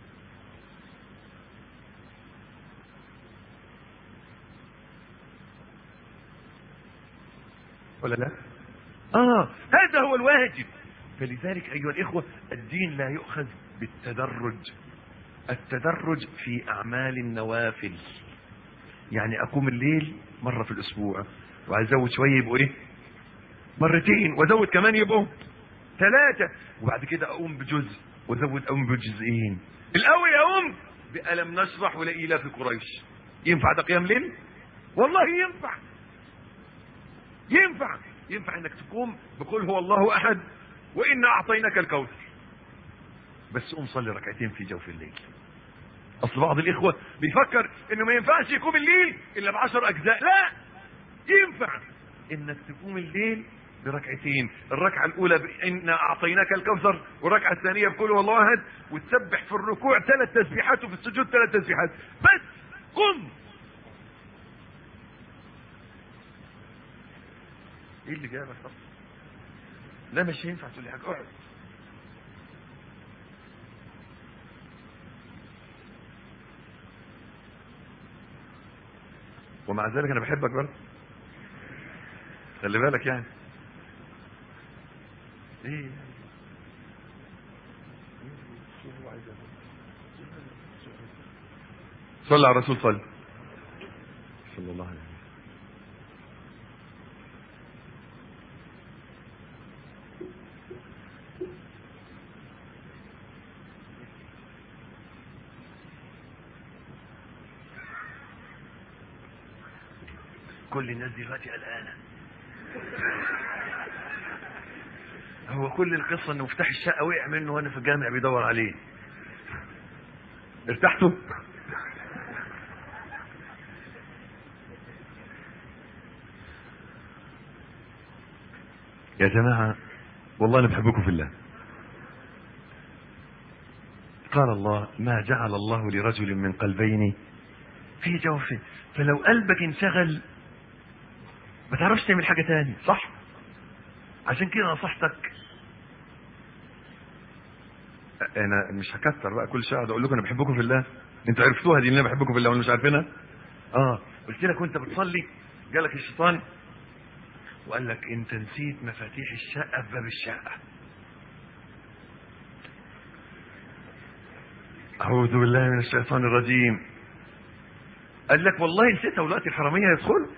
ولا لا اه هذا هو الواجب فلذلك ايها الاخوة الدين لا يؤخذ بالتدرج التدرج في اعمال النوافل يعني اقوم الليل مرة في الاسبوع وازود شوية يبقوا ايه مرتين وازود كمان يبقوا ثلاثة وبعد كده اقوم بجزء وازود اقوم بجزئين الاول اقوم بألم نشرح ولا في قريش ينفع ده قيام ليل والله ينفع ينفع ينفع انك تقوم بقول هو الله احد وانا اعطيناك الكوثر بس قوم صلي ركعتين في جوف الليل اصل بعض الاخوة بيفكر انه ما ينفعش يقوم الليل الا بعشر اجزاء لا ينفع انك تقوم الليل بركعتين الركعة الاولى انا اعطيناك الكوثر والركعة الثانية بقول هو الله احد وتسبح في الركوع ثلاث تسبيحات وفي السجود ثلاث تسبيحات بس قم ايه اللي جابك اصلا لا مش هينفع تقول لي حاجه اقعد ومع ذلك انا بحبك برضه خلي بالك يعني ايه صلى على الرسول صلى صلى الله عليه وسلم كل الناس دلوقتي قلقانه هو كل القصه ان مفتاح الشقه وقع منه وانا في الجامع بيدور عليه ارتحتوا يا جماعه والله انا بحبكم في الله قال الله ما جعل الله لرجل من قلبين في جوفه فلو قلبك انشغل ما تعرفش تعمل حاجه تاني صح عشان كده نصحتك انا مش هكتر بقى كل شويه اقول لكم انا بحبكم في الله انتوا عرفتوها دي ان انا بحبكم في الله وانا مش عارفينها اه قلت لك وانت بتصلي جالك الشيطان وقال لك انت نسيت مفاتيح الشقه في باب الشقه اعوذ بالله من الشيطان الرجيم قال لك والله نسيتها ودلوقتي الحراميه يدخلوا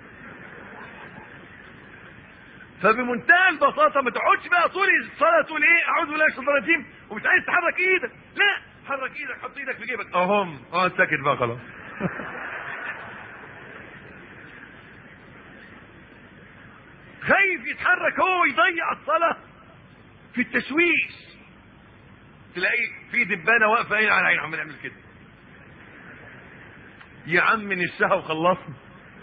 فبمنتهى البساطه ما تقعدش بقى طول الصلاه تقول ايه اعوذ بالله من الشيطان الرجيم ومش عايز تحرك ايدك لا حرك ايدك حط ايدك في جيبك اهم اه ساكت بقى خلاص خايف يتحرك هو ويضيع الصلاه في التشويش تلاقي في دبانه واقفه عين على عين عمال يعمل كده يا عم نسها وخلصنا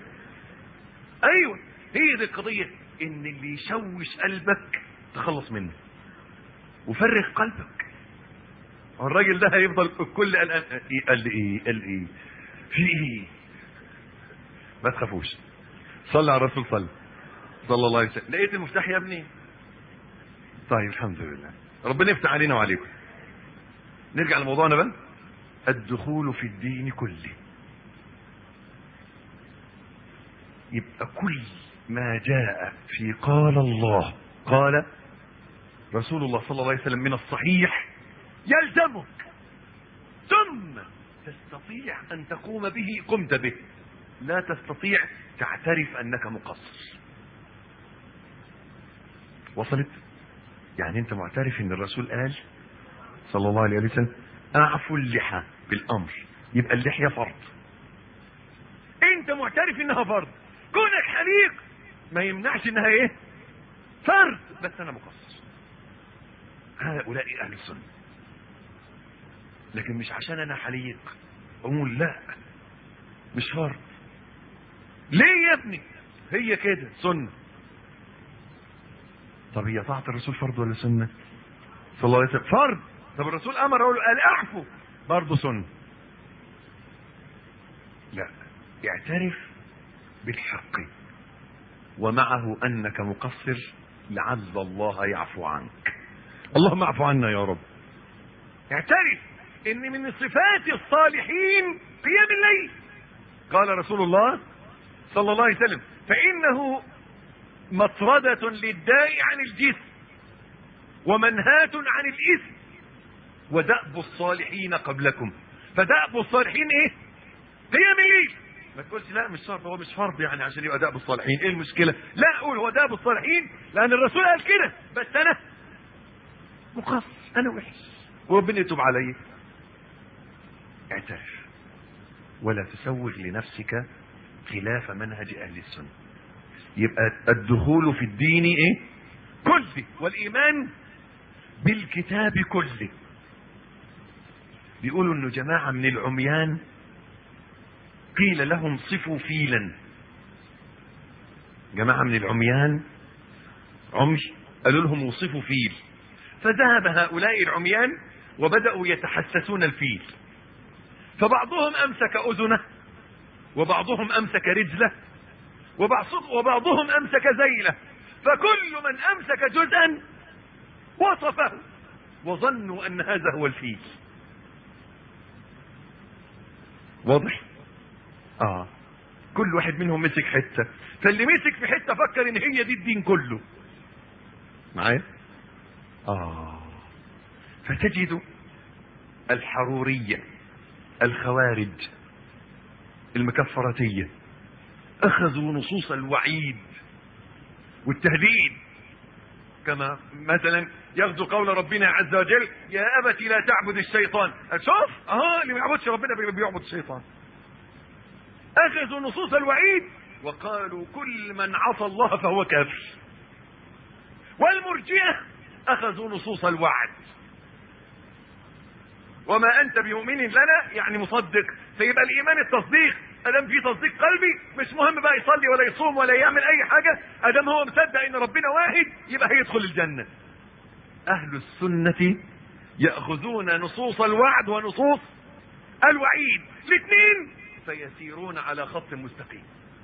ايوه هي دي القضيه ان اللي يشوش قلبك تخلص منه وفرغ قلبك الراجل ده هيفضل الكل قلقان إيه قال لي ايه قال ايه في ايه ما تخافوش صلى على الرسول صلى صلى الله عليه وسلم لقيت المفتاح يا ابني طيب الحمد لله ربنا يفتح علينا وعليكم نرجع لموضوعنا بقى الدخول في الدين كله يبقى كل ما جاء في قال الله قال رسول الله صلى الله عليه وسلم من الصحيح يلزمك ثم تستطيع ان تقوم به قمت به لا تستطيع تعترف انك مقصر وصلت يعني انت معترف ان الرسول قال صلى الله عليه وسلم اعفوا اللحى بالامر يبقى اللحيه فرض انت معترف انها فرض كونك حليق ما يمنعش انها ايه فرض بس انا مقصر هؤلاء اهل السنه لكن مش عشان انا حليق اقول لا مش فرض ليه يا ابني هي كده سنه طب هي طاعه الرسول فرض ولا سنه صلى الله عليه وسلم فرض طب الرسول امر قال اعفو برضه سنه لا اعترف بالحق ومعه انك مقصر لعل الله يعفو عنك اللهم اعفو عنا يا رب اعترف ان من صفات الصالحين قيام الليل قال رسول الله صلى الله عليه وسلم فانه مطردة للداء عن الجسم ومنهاة عن الاثم ودأب الصالحين قبلكم فدأب الصالحين ايه قيام الليل ما تقولش لا مش شرط هو مش فرض يعني عشان يبقى دأب الصالحين ايه المشكلة لا اقول هو دأب الصالحين لان الرسول قال كده بس انا مقصر انا وحش وربنا يتوب علي اعترف ولا تسوغ لنفسك خلاف منهج اهل السنه يبقى الدخول في الدين ايه كله والايمان بالكتاب كله بيقولوا انه جماعة من العميان قيل لهم صفوا فيلا جماعة من العميان عمي قالوا لهم وصفوا فيل فذهب هؤلاء العميان وبدأوا يتحسسون الفيل فبعضهم أمسك أذنه وبعضهم أمسك رجله وبعضهم أمسك زيله فكل من أمسك جزءا وصفه وظنوا أن هذا هو الفيل واضح آه كل واحد منهم مسك حته فاللي مسك في حته فكر ان هي دي الدين كله معايا اه فتجد الحروريه الخوارج المكفرتيه اخذوا نصوص الوعيد والتهديد كما مثلا ياخذوا قول ربنا عز وجل يا ابت لا تعبد الشيطان شوف اه اللي ما يعبدش ربنا بيعبد الشيطان اخذوا نصوص الوعيد وقالوا كل من عصى الله فهو كافر والمرجئه اخذوا نصوص الوعد وما انت بمؤمن لنا يعني مصدق فيبقى الايمان التصديق ادام في تصديق قلبي مش مهم بقى يصلي ولا يصوم ولا يعمل اي حاجه ادام هو مصدق ان ربنا واحد يبقى هيدخل الجنه اهل السنه ياخذون نصوص الوعد ونصوص الوعيد الاثنين فيسيرون على خط مستقيم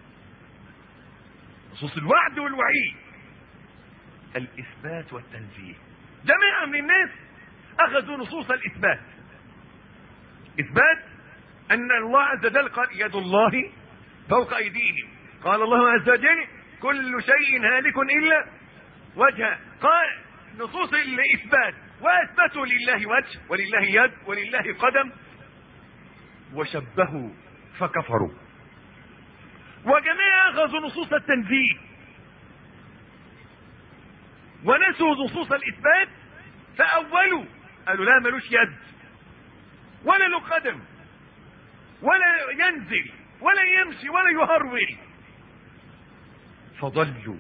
نصوص الوعد والوعيد الاثبات والتنزيه جماعه من الناس اخذوا نصوص الاثبات اثبات ان الله عز وجل قال يد الله فوق ايديهم قال الله عز وجل كل شيء هالك الا وجهه قال نصوص الاثبات واثبتوا لله وجه ولله يد ولله قدم وشبهوا فكفروا وجميع اخذوا نصوص التنزيه ونسوا نصوص الاثبات فاولوا قالوا لا ملوش يد ولا له قدم ولا ينزل ولا يمشي ولا يهرول فضلوا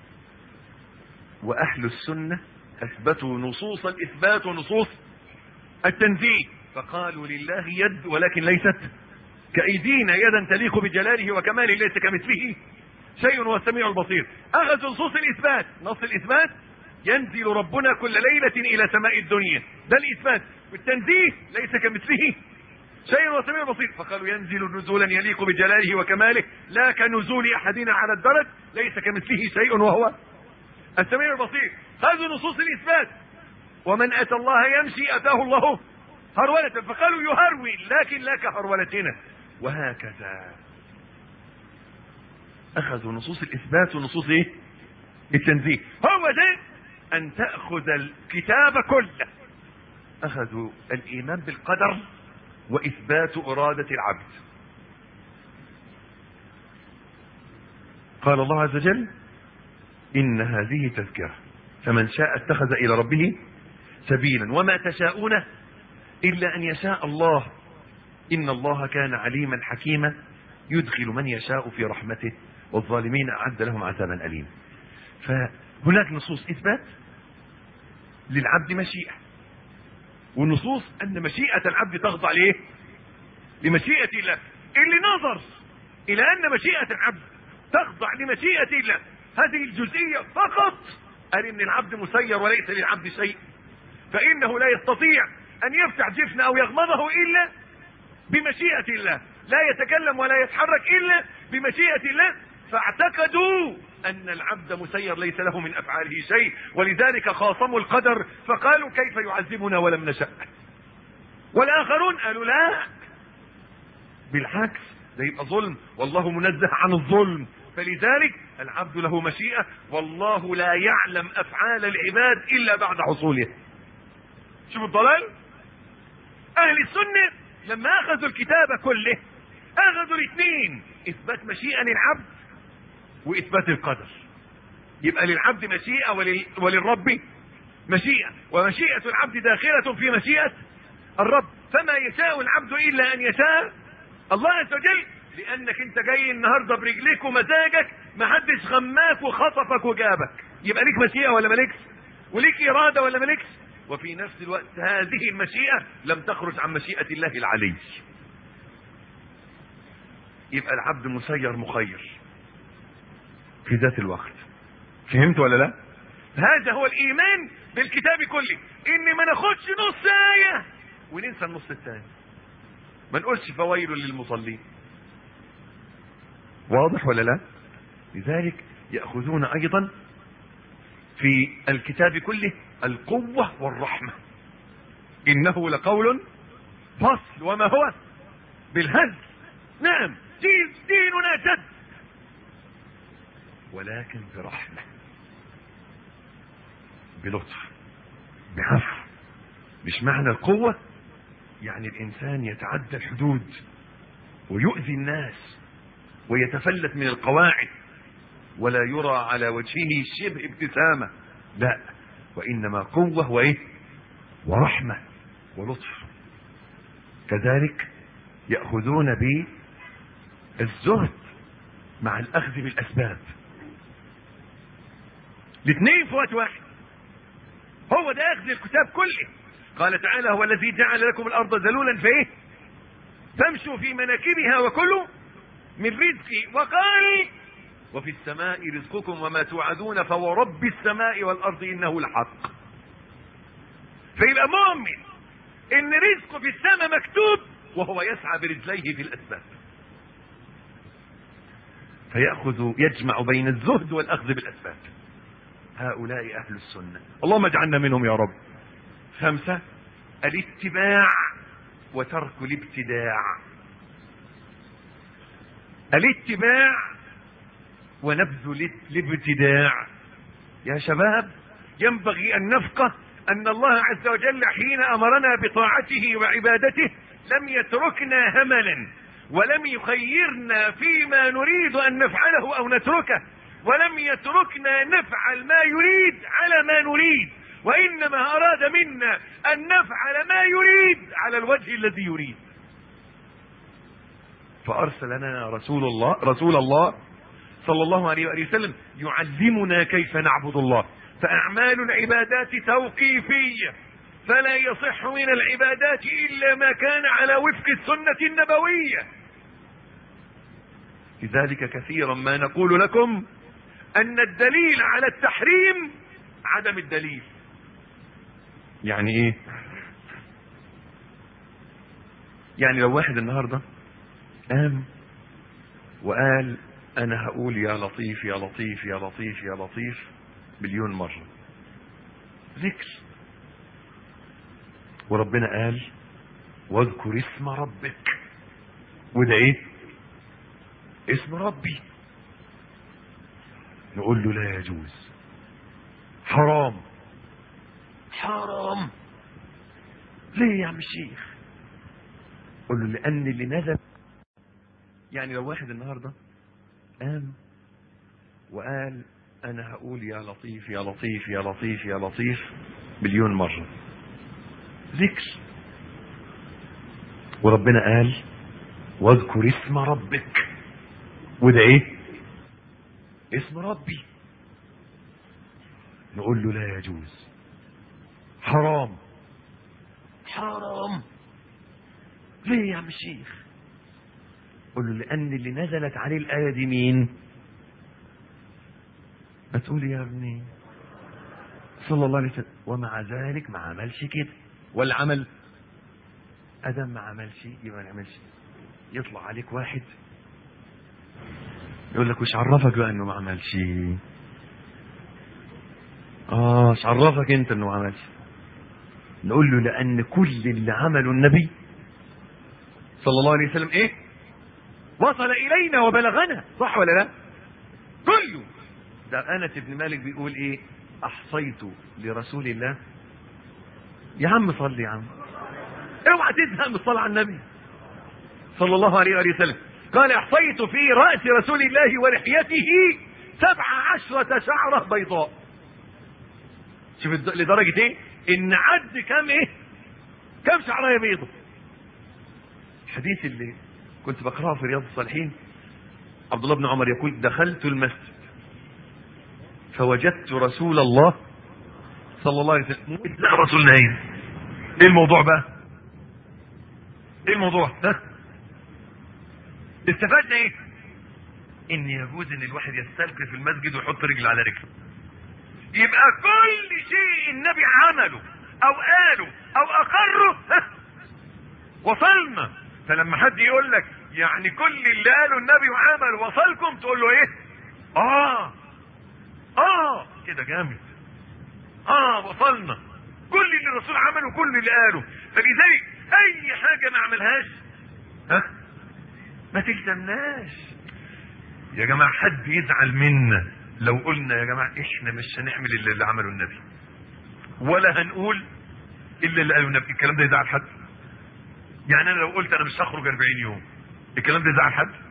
واهل السنه اثبتوا نصوص الاثبات ونصوص التنزيه فقالوا لله يد ولكن ليست كايدينا يدا تليق بجلاله وكماله ليس كمثله شيء هو السميع البصير اخذ نصوص الاثبات نص الاثبات ينزل ربنا كل ليله الى سماء الدنيا ده الاثبات والتنزيه ليس كمثله شيء هو السميع البصير فقالوا ينزل نزولا يليق بجلاله وكماله لا كنزول احدنا على الدرج ليس كمثله شيء وهو السميع البصير هذه نصوص الاثبات ومن اتى الله يمشي اتاه الله هرولة فقالوا يهرول لكن لا كهرولتنا وهكذا اخذوا نصوص الاثبات ونصوص ايه التنزيه هو ده ان تاخذ الكتاب كله اخذوا الايمان بالقدر واثبات اراده العبد قال الله عز وجل ان هذه تذكره فمن شاء اتخذ الى ربه سبيلا وما تشاءون الا ان يشاء الله ان الله كان عليما حكيما يدخل من يشاء في رحمته والظالمين اعد لهم عذابا اليما فهناك نصوص اثبات للعبد مشيئه ونصوص ان مشيئه العبد تخضع لايه لمشيئه الله اللي نظر الى ان مشيئه العبد تخضع لمشيئه الله هذه الجزئيه فقط قال ان العبد مسير وليس للعبد شيء فانه لا يستطيع ان يفتح جفن او يغمضه الا بمشيئه الله لا يتكلم ولا يتحرك الا بمشيئه الله فاعتقدوا ان العبد مسير ليس له من افعاله شيء ولذلك خاصموا القدر فقالوا كيف يعذبنا ولم نشأ والاخرون قالوا لا بالعكس ده يبقى ظلم والله منزه عن الظلم فلذلك العبد له مشيئة والله لا يعلم افعال العباد الا بعد حصولها شوف الضلال اهل السنة لما اخذوا الكتاب كله اخذوا الاثنين اثبات مشيئة للعبد واثبات القدر يبقى للعبد مشيئة ولل... وللرب مشيئة ومشيئة العبد داخلة في مشيئة الرب فما يشاء العبد الا ان يشاء الله عز وجل لانك انت جاي النهارده برجليك ومزاجك ما حدش غماك وخطفك وجابك يبقى ليك مشيئة ولا مالكش وليك ارادة ولا مالكش وفي نفس الوقت هذه المشيئة لم تخرج عن مشيئة الله العلي يبقى العبد مسير مخير في ذات الوقت فهمت ولا لا هذا هو الايمان بالكتاب كله ان ما ناخدش نص ايه وننسى النص الثاني ما نقولش فويل للمصلين واضح ولا لا لذلك ياخذون ايضا في الكتاب كله القوه والرحمه انه لقول فصل وما هو بالهزل نعم دين ديننا جد ولكن برحمة بلطف بعفو مش معنى القوة يعني الإنسان يتعدى الحدود ويؤذي الناس ويتفلت من القواعد ولا يرى على وجهه شبه ابتسامة لا وإنما قوة وإيه ورحمة ولطف كذلك يأخذون بالزهد مع الأخذ بالأسباب الاثنين في وقت واحد هو ده أخذ الكتاب كله قال تعالى هو الذي جعل لكم الأرض ذلولا فإيه فامشوا في مناكبها وكلوا من رزقي وقال وفي السماء رزقكم وما توعدون فورب السماء والأرض إنه لحق فيبقى مؤمن إن رزقه في السماء مكتوب وهو يسعى برجليه في الأسباب فيأخذ يجمع بين الزهد والأخذ بالأسباب هؤلاء أهل السنة اللهم اجعلنا منهم يا رب خمسة الاتباع وترك الابتداع الاتباع ونبذ الابتداع يا شباب ينبغي أن نفقه أن الله عز وجل حين أمرنا بطاعته وعبادته لم يتركنا هملا ولم يخيرنا فيما نريد أن نفعله أو نتركه ولم يتركنا نفعل ما يريد على ما نريد وإنما أراد منا أن نفعل ما يريد على الوجه الذي يريد فأرسل لنا رسول الله رسول الله صلى الله عليه وآله وسلم يعلمنا كيف نعبد الله فأعمال العبادات توقيفية فلا يصح من العبادات إلا ما كان على وفق السنة النبوية لذلك كثيرا ما نقول لكم أن الدليل على التحريم عدم الدليل يعني ايه يعني لو واحد النهاردة قام وقال انا هقول يا لطيف يا لطيف يا لطيف يا لطيف مليون مرة ذكر وربنا قال واذكر اسم ربك وده ايه اسم ربي نقول له لا يجوز حرام حرام ليه يا عم الشيخ قل له لان اللي نزل يعني لو واحد النهارده قام وقال انا هقول يا لطيف يا لطيف يا لطيف يا لطيف مليون مره ذكر وربنا قال واذكر اسم ربك وده ايه اسم ربي نقول له لا يجوز حرام حرام ليه يا عم الشيخ قل له لان اللي نزلت عليه الايه دي مين ما تقول يا ابني صلى الله عليه وسلم ومع ذلك ما عملش كده ولا عمل ادم ما عملش يبقى ما نعملش يطلع عليك واحد يقول لك وش عرفك بقى انه ما عملش اه وش عرفك انت انه ما عملش نقول له لان كل اللي عمله النبي صلى الله عليه وسلم ايه وصل الينا وبلغنا صح ولا لا كله ده انس بن مالك بيقول ايه احصيت لرسول الله يا عم صل يا عم اوعى تزهق من الصلاه على النبي صلى الله عليه وآله وسلم قال احصيت في رأس رسول الله ولحيته سبع عشرة شعرة بيضاء شوف الد- لدرجة ايه ان عد كم ايه كم شعرية بيضة الحديث اللي كنت بقراه في رياض الصالحين عبد الله بن عمر يقول دخلت المسجد فوجدت رسول الله صلى الله عليه وسلم لا رسول نايم ايه الموضوع بقى ايه الموضوع ها استفدنا ايه ان يجوز ان الواحد يستلقي في المسجد ويحط رجل على رجل يبقى كل شيء النبي عمله او قاله او اقره ها، وصلنا فلما حد يقول لك يعني كل اللي قاله النبي وعمل وصلكم تقول له ايه اه اه كده جامد اه وصلنا كل اللي الرسول عمله كل اللي قاله فلذلك اي حاجه ما عملهاش ها ما تلزمناش يا جماعة حد يزعل منا لو قلنا يا جماعة احنا مش هنعمل الا اللي عمله النبي ولا هنقول الا اللي قاله النبي الكلام ده يزعل حد يعني انا لو قلت انا مش هخرج 40 يوم الكلام ده يزعل حد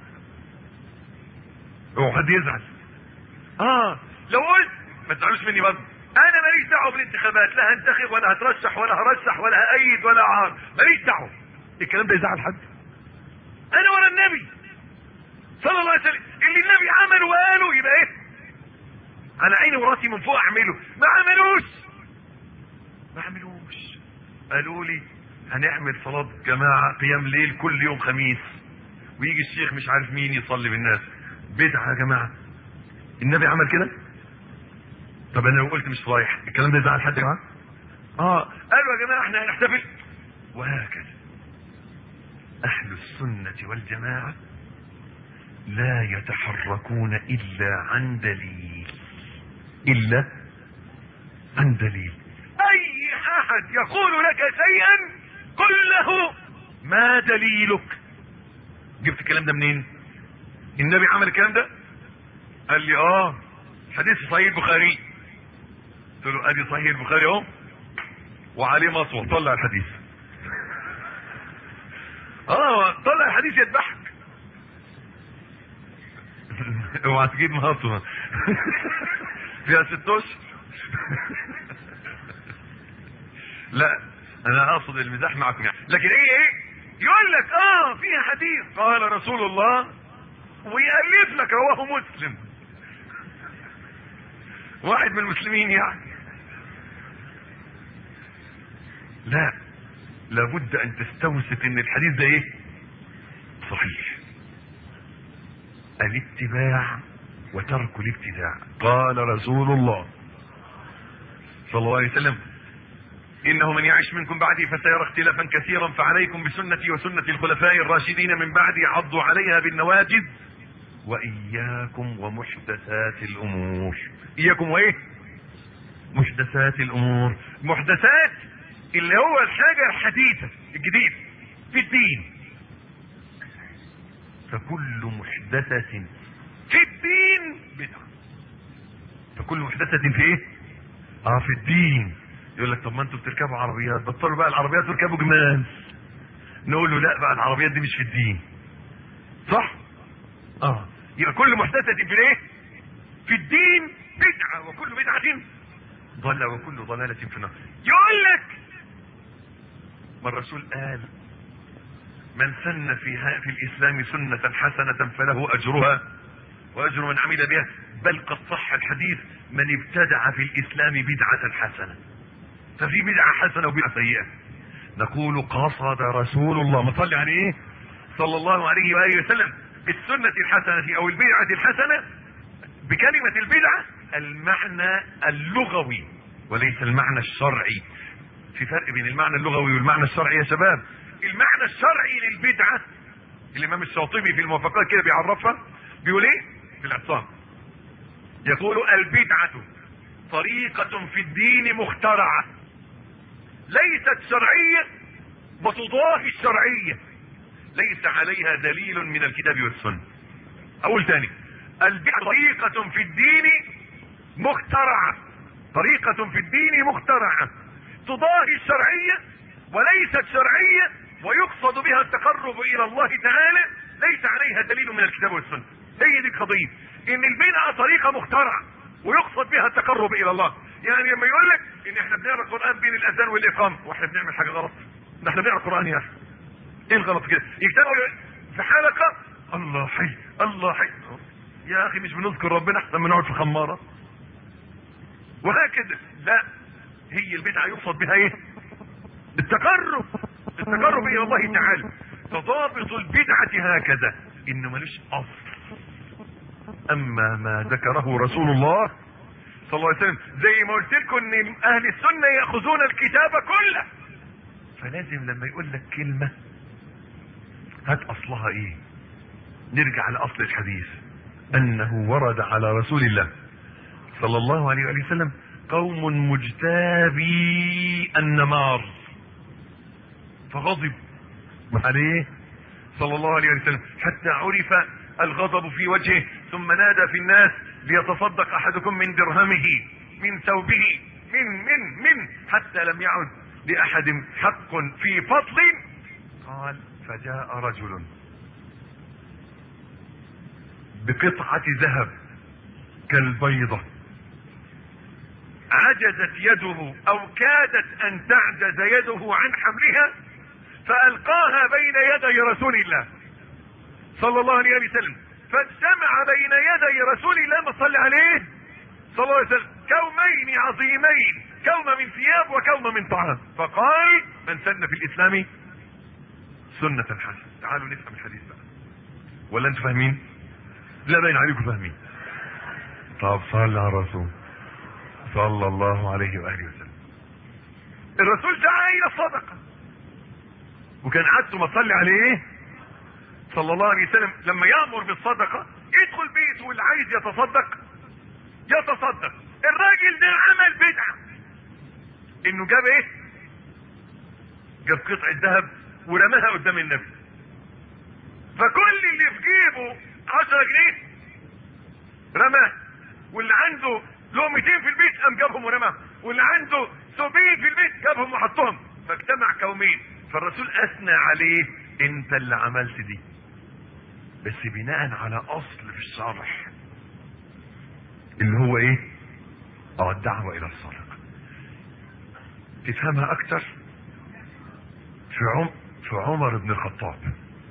هو حد يزعل اه لو قلت ما تزعلوش مني برضه انا ماليش دعوه بالانتخابات لا هنتخب ولا هترشح ولا هرشح ولا هأيد ولا عار ماليش دعوه الكلام ده يزعل حد انا ورا النبي صلى الله عليه وسلم اللي النبي عمله وقاله يبقى ايه على عيني وراسي من فوق اعمله ما عملوش ما عملوش قالوا لي هنعمل صلاة جماعة قيام ليل كل يوم خميس ويجي الشيخ مش عارف مين يصلي بالناس بدعة يا جماعة النبي عمل كده طب انا لو قلت مش رايح الكلام ده يزعل حد يا جماعة اه قالوا يا جماعة احنا هنحتفل وهكذا اهل السنة والجماعة لا يتحركون الا عن دليل الا عن دليل اي احد يقول لك شيئا قل له ما دليلك جبت الكلام ده منين النبي عمل الكلام ده قال لي اه حديث صحيح البخاري قلت له ادي صحيح البخاري اهو وعليه مصور طلع الحديث اه طلع الحديث يذبحك اوعى تجيب مهاطمة فيها ست اشهر لا انا اقصد المزاح معكم يعني لكن ايه ايه يقول لك اه فيها حديث قال رسول الله ويألف لك رواه مسلم واحد من المسلمين يعني لا لابد ان تستوثق ان الحديث ده ايه صحيح الاتباع وترك الابتداع قال رسول الله صلى الله عليه وسلم انه من يعش منكم بعدي فسيرى اختلافا كثيرا فعليكم بسنتي وسنة الخلفاء الراشدين من بعدي عضوا عليها بالنواجذ واياكم ومحدثات الامور اياكم وايه محدثات الامور محدثات اللي هو الحاجة الحديثة الجديد في الدين فكل محدثة في الدين بدعة فكل محدثة في ايه اه في الدين يقول لك طب ما انتوا بتركبوا عربيات بطلوا بقى العربيات تركبوا جمال نقول له لا بقى العربيات دي مش في الدين صح اه يبقى كل محدثة في ايه في الدين بدعة وكل بدعة ضل وكل ضلالة في النار يقول لك ما الرسول قال من سن في في الاسلام سنة حسنة فله اجرها واجر من عمل بها بل قد صح الحديث من ابتدع في الاسلام بدعة حسنة ففي بدعة حسنة وبدعة سيئة نقول قصد رسول الله ما صلي عليه ايه صلى الله عليه وآله وسلم بالسنة الحسنة او البدعة الحسنة بكلمة البدعة المعنى اللغوي وليس المعنى الشرعي في فرق بين المعنى اللغوي والمعنى الشرعي يا شباب المعنى الشرعي للبدعة الامام الشاطبي في الموافقات كده بيعرفها بيقول ايه في الاعتصام يقول البدعة طريقة في الدين مخترعة ليست شرعية وتضاهي الشرعية ليس عليها دليل من الكتاب والسنة اقول تاني البدعة طريقة في الدين مخترعة طريقة في الدين مخترعة تضاهي الشرعية وليست شرعية ويقصد بها التقرب الى الله تعالى ليس عليها دليل من الكتاب والسنة هي دي القضية ان البدعة طريقة مخترعة ويقصد بها التقرب الى الله يعني لما يقول لك ان احنا بنقرا القرآن بين الاذان والاقامة واحنا بنعمل حاجة غلط ده احنا بنقرا القرآن يا اخي ايه الغلط كده يجتمعوا في حلقة الله حي الله حي يا اخي مش بنذكر ربنا احسن من نقعد في خمارة وهكذا لا هي البدعة يقصد بها ايه التقرب التقرب الى الله تعالى فضابط البدعة هكذا انه ملوش اصل اما ما ذكره رسول الله صلى الله عليه وسلم زي ما قلت لكم ان اهل السنة ياخذون الكتاب كله فلازم لما يقول لك كلمة هات اصلها ايه نرجع لاصل الحديث انه ورد على رسول الله صلى الله عليه وآله وسلم قوم مجتابي النمار فغضب عليه صلى الله عليه وسلم حتى عرف الغضب في وجهه ثم نادى في الناس ليتصدق احدكم من درهمه من ثوبه من من من حتى لم يعد لاحد حق في فضل قال فجاء رجل بقطعة ذهب كالبيضة عجزت يده او كادت ان تعجز يده عن حملها فالقاها بين يدي رسول الله صلى الله عليه وسلم فاجتمع بين يدي رسول الله ما صلى عليه صلى الله عليه وسلم كومين عظيمين كوم من ثياب وكوم من طعام فقال من سن في الاسلام سنة حسنة تعالوا نفهم الحديث بقى ولا انتوا فاهمين لا باين عليكم فاهمين طب صلى على الرسول صلى الله عليه واله وسلم الرسول دعا الى الصدقه وكان عادته ما تصلي عليه صلى الله عليه وسلم لما يامر بالصدقه يدخل بيته واللي عايز يتصدق يتصدق الراجل ده عمل بدعه انه جاب ايه جاب قطعه ذهب ورماها قدام النبي فكل اللي في جيبه 10 جنيه رماه واللي عنده لقمتين في البيت قام جابهم ورماهم واللي عنده ثوبين في البيت جابهم وحطهم فاجتمع كومين فالرسول اثنى عليه انت اللي عملت دي بس بناء على اصل في الشرح اللي هو ايه اه الدعوة الى الصدقة تفهمها اكتر في عم في عمر بن الخطاب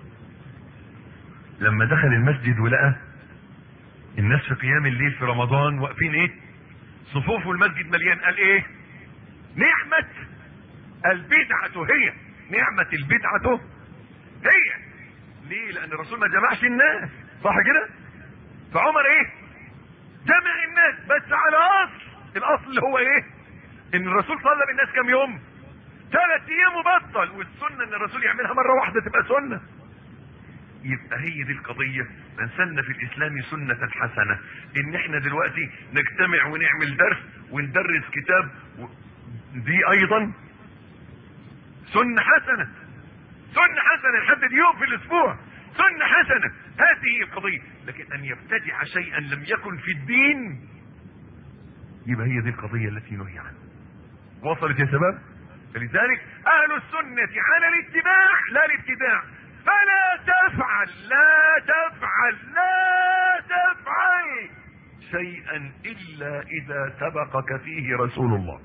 لما دخل المسجد ولقى الناس في قيام الليل في رمضان واقفين ايه صفوف المسجد مليان قال ايه نعمة البدعة هي نعمة البدعة هي ليه لان الرسول ما جمعش الناس صح كده فعمر ايه جمع الناس بس على اصل الاصل اللي هو ايه ان الرسول صلى بالناس كام يوم ثلاث ايام وبطل والسنه ان الرسول يعملها مره واحده تبقى سنه يبقى هي دي القضية من سن في الاسلام سنة حسنة ان احنا دلوقتي نجتمع ونعمل درس وندرس كتاب و... دي ايضا سنة حسنة سنة حسنة لحد اليوم في الاسبوع سنة حسنة هذه هي القضية لكن ان يبتدع شيئا لم يكن في الدين يبقى هي دي القضية التي نهي عنها وصلت يا شباب فلذلك اهل السنة على الاتباع لا الابتداع فلا تفعل لا تفعل لا تفعل شيئا الا اذا سبقك فيه رسول الله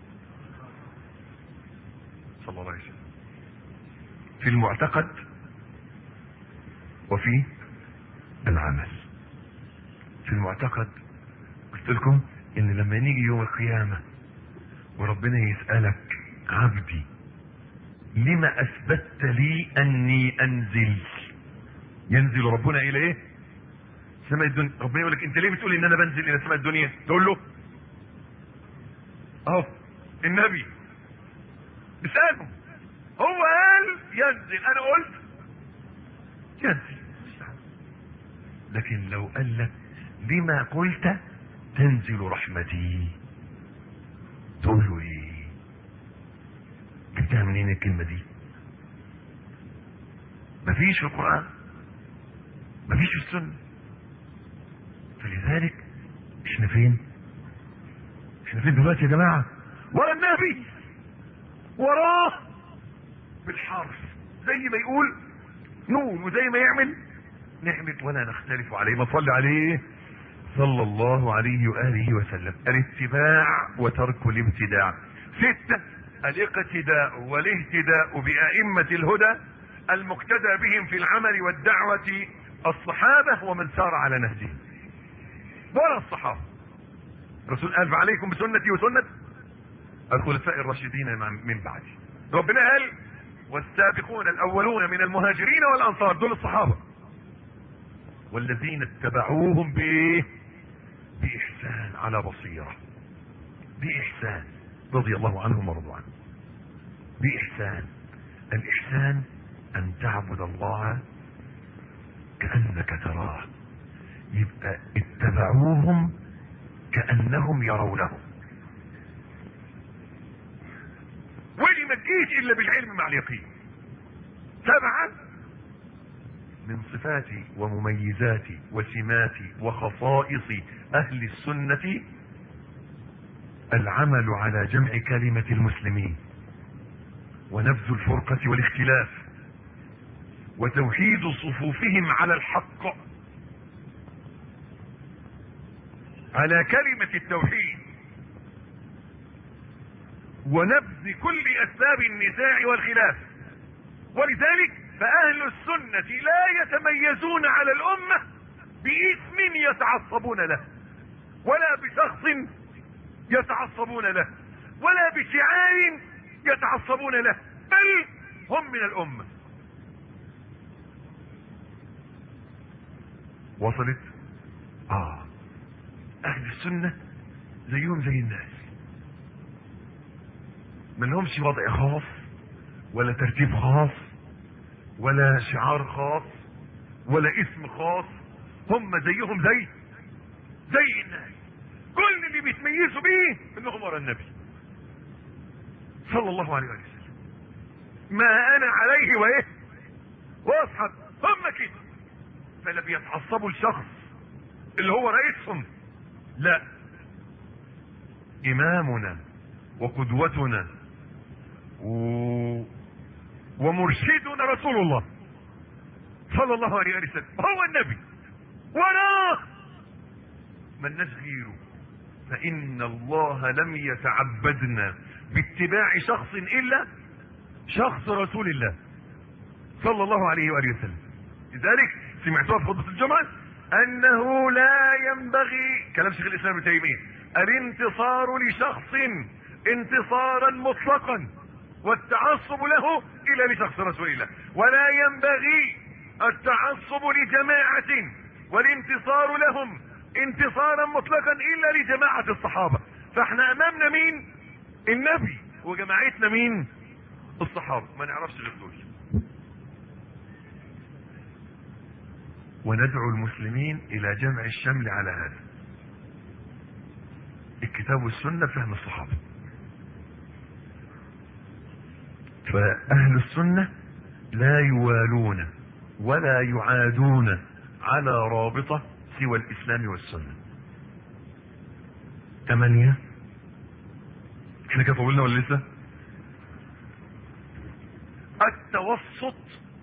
صلى الله عليه وسلم في المعتقد وفي العمل في المعتقد قلت لكم ان لما نيجي يوم القيامة وربنا يسألك عبدي لما اثبتت لي اني انزل ينزل ربنا الى ايه سماء الدنيا ربنا يقول لك انت ليه بتقول ان انا بنزل الى سماء الدنيا تقول له اهو النبي اساله هو قال ينزل انا قلت ينزل لكن لو قال لك لما قلت تنزل رحمتي تقول له ايه جبتها منين الكلمة دي مفيش في القرآن مفيش في السنة فلذلك احنا فين احنا فين دلوقتي يا جماعة ورا النبي وراه بالحرف زي ما يقول نون وزي ما يعمل نعمل ولا نختلف عليه ما صلي عليه صلى الله عليه وآله وسلم الاتباع وترك الابتداع ستة الاقتداء والاهتداء بأئمة الهدى المقتدى بهم في العمل والدعوة الصحابة ومن سار على نهجهم ولا الصحابة الرسول قال فعليكم بسنتي وسنة الخلفاء الراشدين من بعدي ربنا قال والسابقون الأولون من المهاجرين والأنصار دول الصحابة والذين اتبعوهم بإيه بإحسان على بصيرة بإحسان رضي الله عنهم ورضوا عنه بإحسان الإحسان أن تعبد الله كأنك تراه يبقى اتبعوهم كأنهم يرونه ولي ما تجيش إلا بالعلم مع اليقين سبعة من صفات ومميزات وسمات وخصائص اهل السنة العمل على جمع كلمة المسلمين ونبذ الفرقة والاختلاف وتوحيد صفوفهم على الحق على كلمة التوحيد ونبذ كل اسباب النزاع والخلاف ولذلك فاهل السنة لا يتميزون على الامة باسم يتعصبون له ولا بشخص يتعصبون له ولا بشعار يتعصبون له بل هم من الامة وصلت اه اهل السنة زيهم زي الناس ما لهمش وضع خاص ولا ترتيب خاص ولا شعار خاص ولا اسم خاص هم زيهم زي زي الناس كل اللي بيتميزوا بيه انهم ورا النبي صلى الله عليه وسلم ما انا عليه وايه واصحاب هم كده فلا بيتعصبوا لشخص اللي هو رئيسهم لا امامنا وقدوتنا و... ومرشدنا رسول الله صلى الله عليه وسلم هو النبي وراه من غيره فإن الله لم يتعبدنا باتباع شخص إلا شخص رسول الله صلى الله عليه وآله وسلم لذلك سمعتوها في خطبة الجمعة أنه لا ينبغي كلام شيخ الإسلام ابن تيمية الانتصار لشخص انتصارا مطلقا والتعصب له إلا لشخص رسول الله ولا ينبغي التعصب لجماعة والانتصار لهم انتصارا مطلقا الا لجماعة الصحابة فاحنا امامنا مين النبي وجماعتنا مين الصحابة ما نعرفش غير دول وندعو المسلمين الى جمع الشمل على هذا الكتاب والسنة فهم الصحابة فاهل السنة لا يوالون ولا يعادون على رابطة سوى الاسلام والسنة ثمانية احنا كده طولنا ولا لسه التوسط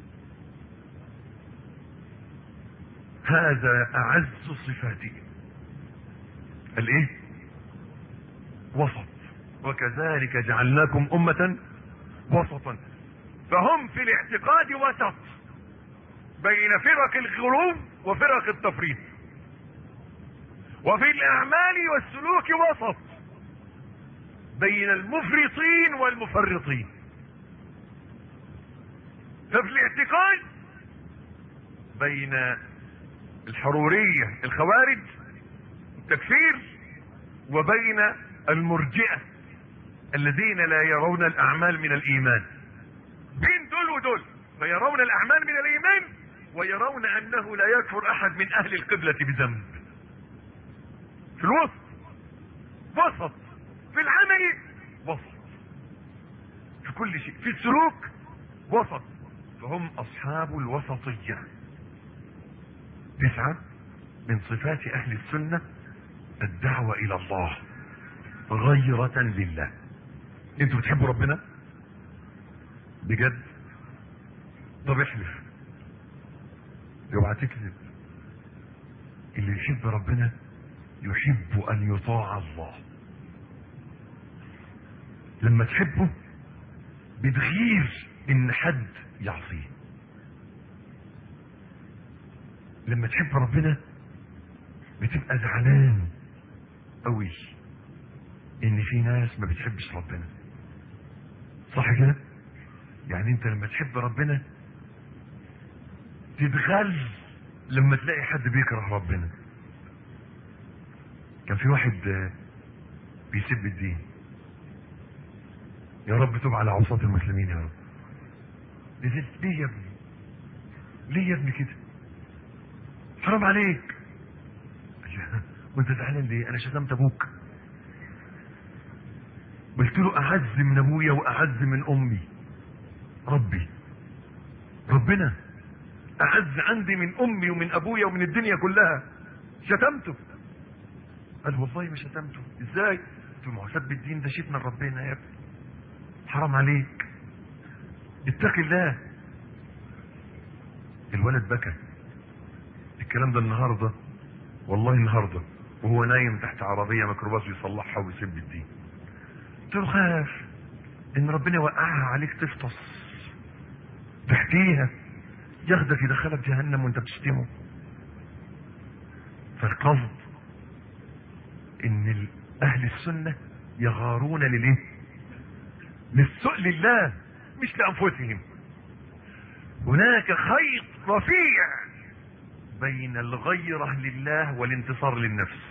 هذا اعز صفاته الايه وسط وكذلك جعلناكم امة وسطا فهم في الاعتقاد وسط بين فرق الغلو وفرق التفريط وفي الاعمال والسلوك وسط بين المفرطين والمفرطين ففي الاعتقاد بين الحرورية الخوارج التكفير وبين المرجئة الذين لا يرون الاعمال من الايمان بين دول ودول فيرون الاعمال من الايمان ويرون انه لا يكفر احد من اهل القبلة بذنب في الوسط وسط في العمل وسط في كل شيء في السلوك وسط فهم اصحاب الوسطية تسعة من صفات اهل السنة الدعوة الى الله غيرة لله انتوا بتحبوا ربنا بجد طب احلف اوعى تكذب اللي يحب ربنا يحب ان يطاع الله لما تحبه بتغير ان حد يعصيه لما تحب ربنا بتبقى زعلان قوي ان في ناس ما بتحبش ربنا صح كده يعني انت لما تحب ربنا تتغل لما تلاقي حد بيكره ربنا كان في واحد بيسب الدين يا رب تب على عصاة المسلمين يا رب نزلت ليه يا ابني ليه يا ابني كده حرام عليك وانت زعلان ليه انا شتمت ابوك قلت له اعز من ابويا واعز من امي ربي ربنا اعز عندي من امي ومن ابويا ومن الدنيا كلها شتمته قال والله ما شتمته ازاي قلت له ما هو سب الدين ده شتم ربنا يا ابني حرام عليك اتق الله الولد بكى الكلام ده النهارده والله النهارده وهو نايم تحت عربيه ميكروباص بيصلحها ويسب الدين قلت له خاف ان ربنا يوقعها عليك تفطس تحتيها ياخدك يدخلك جهنم وانت بتشتمه فالقصد ان اهل السنة يغارون لليه للسؤل لله مش لانفسهم هناك خيط رفيع بين الغيرة لله والانتصار للنفس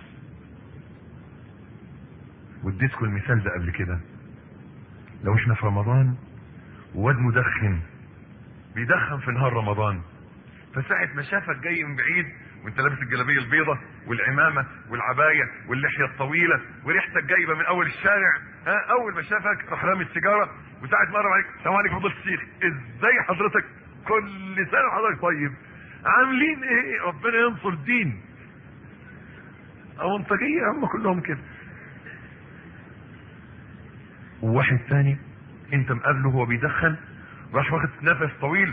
واديتكم المثال ده قبل كده لو احنا في رمضان وواد مدخن بيدخن في نهار رمضان فساعة ما شافك جاي من بعيد وانت لابس الجلابيه البيضة والعمامة والعباية واللحية الطويلة وريحتك جايبة من اول الشارع ها اول ما شافك راح رامي السيجارة وساعة ما قرب عليك السلام عليكم فضل الشيخ ازاي حضرتك كل سنة حضرتك طيب عاملين ايه ربنا ينصر الدين او انطقية هم كلهم كده وواحد تاني انت مقابله هو بيدخن راح واخد نفس طويل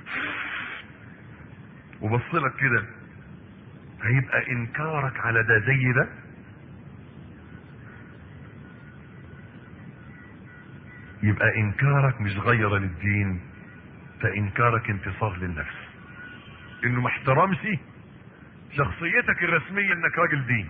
وبص لك كده هيبقى انكارك على ده زي ده يبقى انكارك مش غير للدين فانكارك انتصار للنفس انه ما احترمش شخصيتك الرسمية انك راجل دين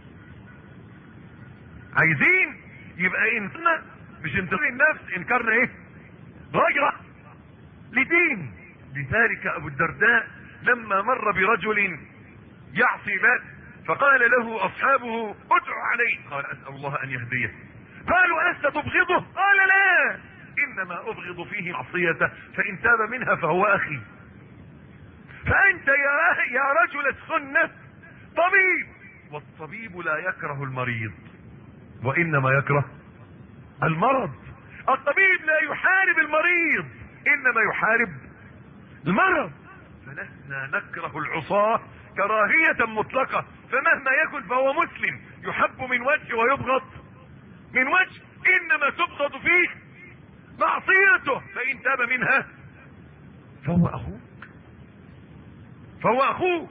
عايزين يبقى انتنا مش انتصار النفس انكارنا ايه غيرة لدين لذلك ابو الدرداء لما مر برجل يعصي الله فقال له اصحابه ادعو عليه قال اسال الله ان يهديه قالوا ألست تبغضه قال لا إنما أبغض فيه معصيته فإن تاب منها فهو أخي فأنت يا, يا رجل السنة طبيب والطبيب لا يكره المريض وإنما يكره المرض الطبيب لا يحارب المريض إنما يحارب المرض فلسنا نكره العصاة كراهية مطلقة فمهما يكن فهو مسلم يحب من وجه ويبغض من وجه انما تبغض فيه معصيته فان تاب منها فهو اخوك فهو اخوك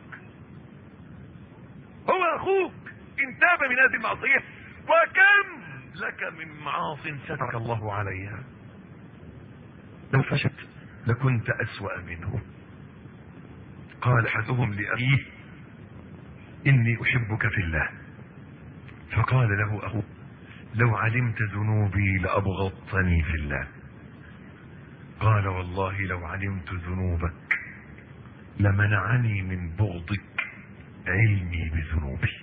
هو اخوك ان تاب من هذه المعصية وكم لك من معاص سترك الله عليها لو فشت لكنت اسوأ منه قال احدهم لأخيه اني احبك في الله فقال له اخوه لو علمت ذنوبي لأبغضتني في الله قال والله لو علمت ذنوبك لمنعني من بغضك علمي بذنوبي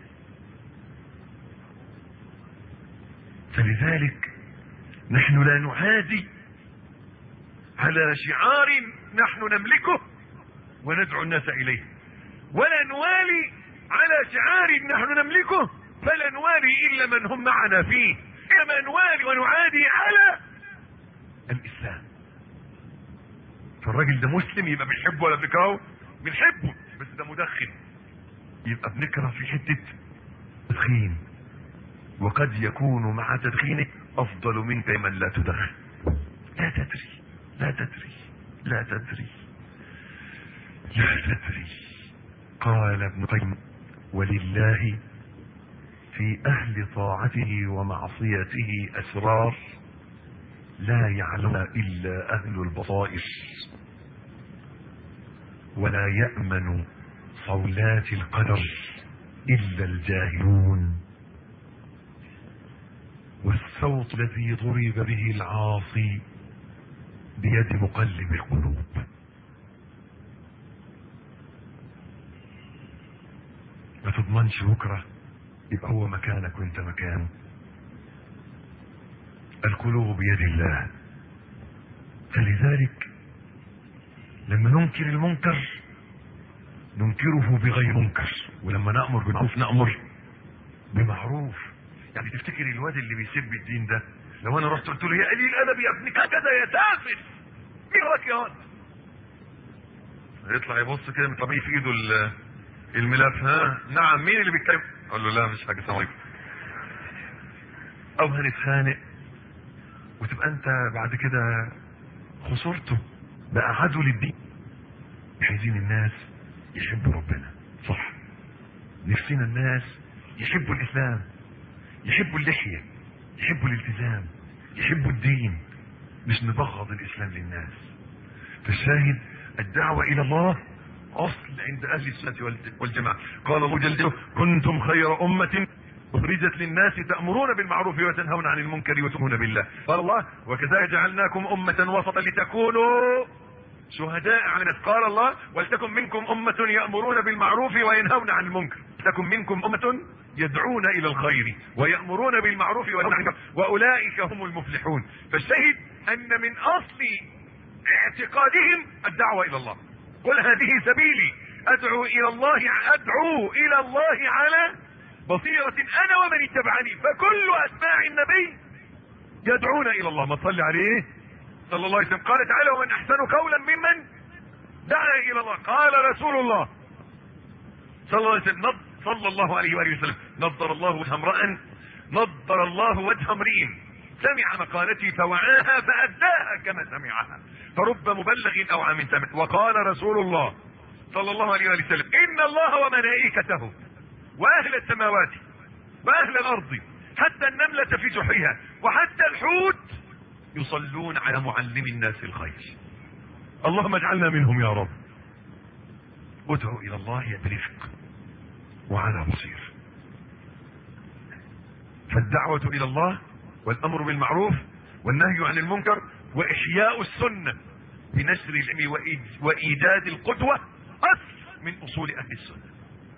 فلذلك نحن لا نعادي على شعار نحن نملكه وندعو الناس اليه ولا نوالي على شعار نحن نملكه فلا نوالي الا من هم معنا فيه انما نوالي ونعادي على الاسلام فالراجل ده مسلم يبقى بنحبه ولا بنكرهه بنحبه بس ده مدخن يبقى بنكره في حته تدخين وقد يكون مع تدخينه افضل منك من لا تدخن لا تدري لا تدري لا تدري لا تدري قال ابن قيم ولله في اهل طاعته ومعصيته اسرار لا يعلم الا اهل البصائر ولا يامن صولات القدر الا الجاهلون والصوت الذي ضرب به العاصي بيد مقلب القلوب ما تضمنش بكره يبقى هو مكانك وانت مكانه القلوب بيد الله فلذلك لما ننكر المنكر ننكره بغير منكر ولما نأمر بالمعروف نأمر بمعروف يعني تفتكر الواد اللي بيسب الدين ده لو انا رحت قلت له يا قليل الادب يا ابنك كذا يا تافه مين راك يا واد يطلع يبص كده طبيعي في ايده ال- الملف ها نعم مين اللي بيتكلم اقول له لا مش حاجه السلام عليكم او هنتخانق وتبقى انت بعد كده خسرته بقى عدو للدين عايزين الناس يحبوا ربنا صح نفسنا الناس يحبوا الاسلام يحبوا اللحيه يحبوا الالتزام يحبوا الدين مش نبغض الاسلام للناس فالشاهد الدعوة الى الله اصل عند اهل السنة والج- والجماعة قال الله جل جلاله كنتم خير امة اخرجت للناس تأمرون بالمعروف وتنهون عن المنكر وتؤمنون بالله قال الله وكذلك جعلناكم امة وسطا لتكونوا شهداء على الناس قال الله ولتكن منكم أمة يأمرون بالمعروف وينهون عن المنكر تكن منكم أمة يدعون إلى الخير ويأمرون بالمعروف وينهون عن المنكر وأولئك هم المفلحون فالشهد أن من أصل اعتقادهم الدعوة إلى الله قل هذه سبيلي أدعو إلى الله أدعو إلى الله على بصيرة أنا ومن اتبعني فكل أتباع النبي يدعون إلى الله ما تصلي عليه صلى الله عليه وسلم قال تعالى ومن احسن قولا ممن دعا الى الله قال رسول الله صلى الله عليه وسلم نض صلى الله عليه واله وسلم نضر الله وجه امرأ نضر الله وجه امرئ سمع مقالتي فوعاها فاداها كما سمعها فرب مبلغ او عام سمع وقال رسول الله صلى الله عليه واله وسلم ان الله وملائكته واهل السماوات واهل الارض حتى النملة في جحرها وحتى الحوت يصلون على معلم الناس الخير اللهم اجعلنا منهم يا رب ادعو الى الله برفق وعلى بصير فالدعوة الى الله والامر بالمعروف والنهي عن المنكر واحياء السنة بنشر العلم وإيج- وايجاد القدوة اصل من اصول اهل السنة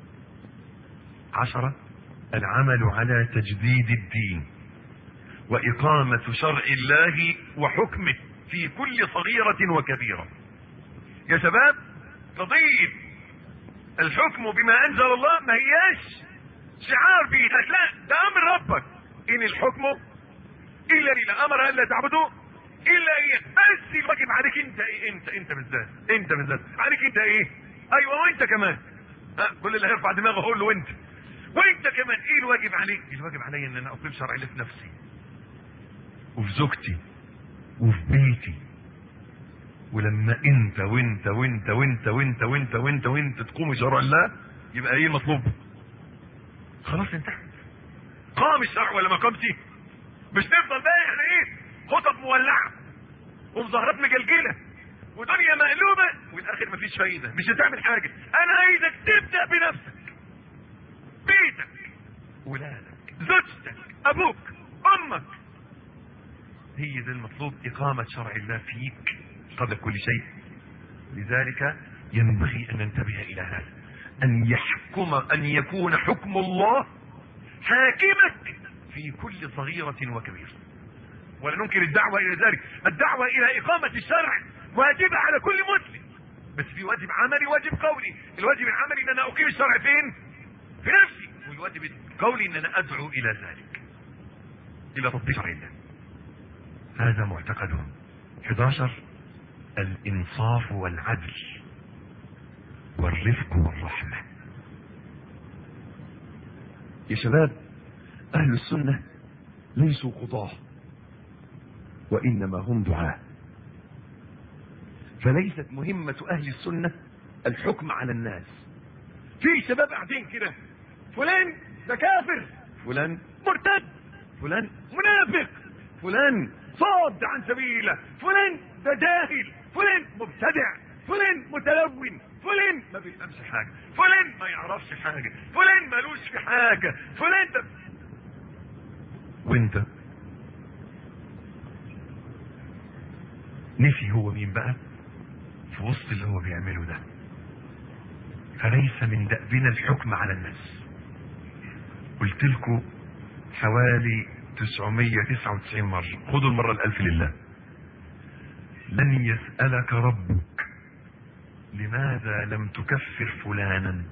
عشرة العمل على تجديد الدين وإقامة شرع الله وحكمه في كل صغيرة وكبيرة يا شباب قضية الحكم بما أنزل الله ما هياش شعار بيدك لا ده أمر ربك إن الحكم إلا إلى أمر ألا تعبدوا إلا إيه بس الواجب عليك أنت إيه أنت أنت بالذات أنت بالذات عليك أنت إيه أيوة وأنت كمان ها كل اللي هيرفع دماغه هقول له وأنت وأنت كمان إيه الواجب عليك الواجب علي إن أنا أقيم شرع الله في نفسي وفي زوجتي وفي بيتي ولما انت وانت وانت وانت وانت وانت وانت وانت تقوم شرع الله يبقى ايه المطلوب خلاص انتهت قام الشرع ولا ما قامش مش نفضل بقى احنا ايه خطب مولعه ومظاهرات مجلجله ودنيا مقلوبه والاخر مفيش فايده مش هتعمل حاجه انا عايزك تبدا بنفسك بيتك ولادك زوجتك ابوك امك هي ده المطلوب إقامة شرع الله فيك قبل كل شيء لذلك ينبغي أن ننتبه إلى هذا أن يحكم أن يكون حكم الله حاكمك في كل صغيرة وكبيرة ولا ننكر الدعوة إلى ذلك الدعوة إلى إقامة الشرع واجبة على كل مسلم بس في واجب عملي واجب قولي الواجب العملي ان انا اقيم الشرع فين في نفسي والواجب القولي ان انا ادعو الى ذلك الى تطبيق شرع الله هذا معتقدهم 11 الانصاف والعدل والرفق والرحمة يا شباب اهل السنة ليسوا قضاة وانما هم دعاة فليست مهمة اهل السنة الحكم على الناس في شباب قاعدين كده فلان ده كافر فلان مرتد فلان منافق فلان صاد عن سبيل الله فلان ده جاهل فلان مبتدع فلان متلون فلان ما بيفهمش حاجه فلان ما يعرفش حاجه فلان ملوش في حاجه فلان ده وانت نسي هو مين بقى في وسط اللي هو بيعمله ده فليس من دأبنا الحكم على الناس قلت لكم حوالي 999 مرة خذوا المرة الألف لله لن يسألك ربك لماذا لم تكفر فلانا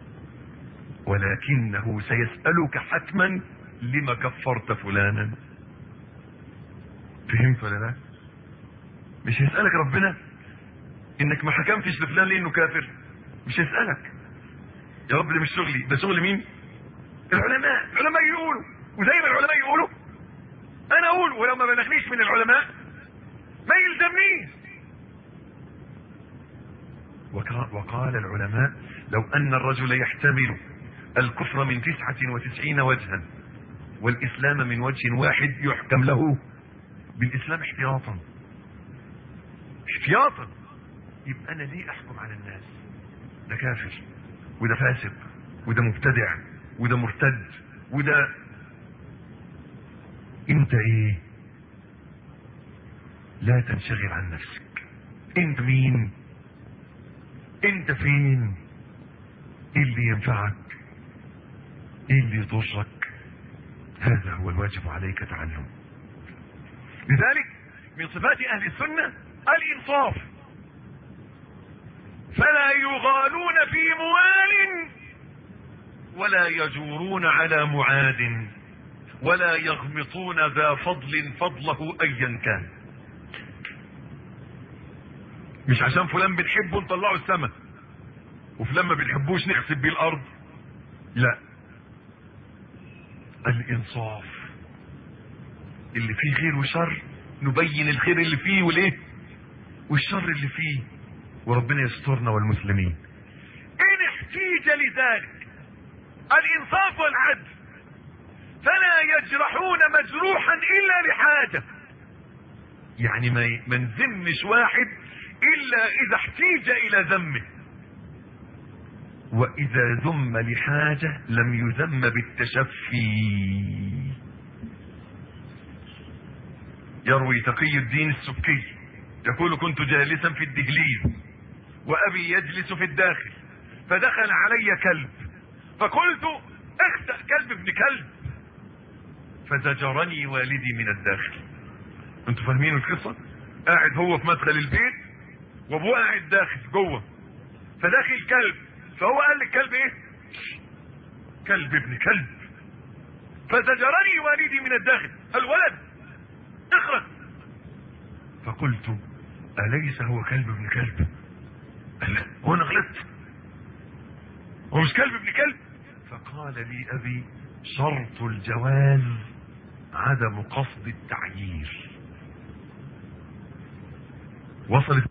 ولكنه سيسألك حتما لما كفرت فلانا فهمت ولا لا مش هيسألك ربنا انك ما حكمتش لفلان لانه كافر مش هيسالك يا رب ده مش شغلي ده شغل مين العلماء العلماء يقولوا وزي ما العلماء يقولوا انا اقول ولو ما بلغنيش من العلماء ما يلزمنيش وكا- وقال العلماء لو ان الرجل يحتمل الكفر من تسعة وتسعين وجها والاسلام من وجه واحد يحكم له بالاسلام احتياطا احتياطا يبقى انا ليه احكم على الناس ده كافر وده فاسق وده مبتدع وده مرتد وده انت ايه لا تنشغل عن نفسك انت مين انت فين ايه اللي ينفعك ايه اللي يضرك هذا هو الواجب عليك تعلم لذلك من صفات اهل السنة الانصاف فلا يغالون في موال ولا يجورون على معاد ولا يغمطون ذا فضل فضله ايا كان مش عشان فلان بنحبه نطلعه السماء وفلان ما بنحبوش نخسف بيه الارض لا الانصاف اللي فيه خير وشر نبين الخير اللي فيه والايه والشر اللي فيه وربنا يسترنا والمسلمين ان احتيج لذلك الانصاف والعدل فلا يجرحون مجروحا الا لحاجة يعني ما ي- ما نذمش واحد الا اذا احتيج الى ذمه واذا ذم لحاجة لم يذم بالتشفي يروي تقي الدين السكي يقول كنت جالسا في الدهليز وابي يجلس في الداخل فدخل علي كلب فقلت اخسأ كلب ابن كلب فزجرني والدي من الداخل انتوا فاهمين القصة قاعد هو في مدخل البيت وابوه قاعد داخل جوه فداخل كلب فهو قال للكلب ايه كلب ابن كلب فزجرني والدي من الداخل الولد اخرج فقلت أليس هو كلب ابن كلب قال لا هو انا غلطت هو مش كلب ابن كلب فقال لي ابي شرط الجواز عدم قصد التعيير وصلت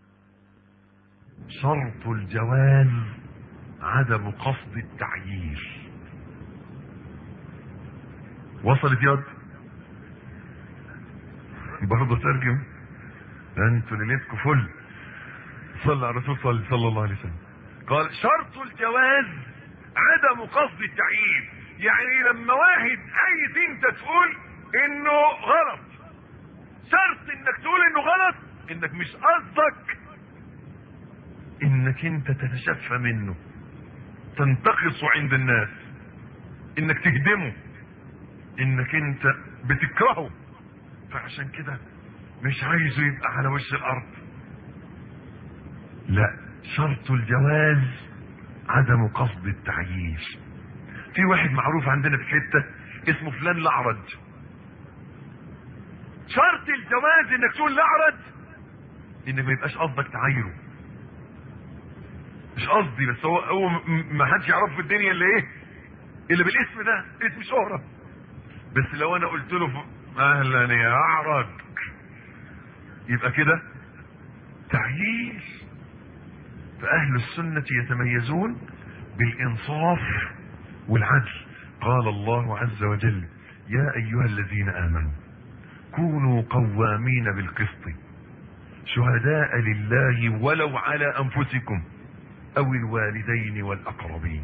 شرط الجواز عدم قصد التعيير وصلت يد برضه ترجم انتوا ليلتكم فل صلى على الرسول صلى, صلى الله عليه وسلم قال شرط الجواز عدم قصد التعيين يعني لما واحد عايز انت تقول انه غلط شرط انك تقول انه غلط انك مش قصدك انك انت تتشفى منه تنتقصه عند الناس انك تهدمه انك انت بتكرهه فعشان كده مش عايزه يبقى على وش الارض لا شرط الجواز عدم قصد التعيير في واحد معروف عندنا في حتة اسمه فلان الاعرج شرط الجواز انك تقول الاعرج ان ما يبقاش قصدك تعايره مش قصدي بس هو هو م- ما حدش يعرفه في الدنيا الا ايه اللي بالاسم ده اسم شهرة بس لو انا قلت له ف- اهلا يا اعرج يبقى كده تعيير فأهل السنة يتميزون بالإنصاف والعدل قال الله عز وجل يا أيها الذين آمنوا كونوا قوامين بالقسط شهداء لله ولو على أنفسكم أو الوالدين والأقربين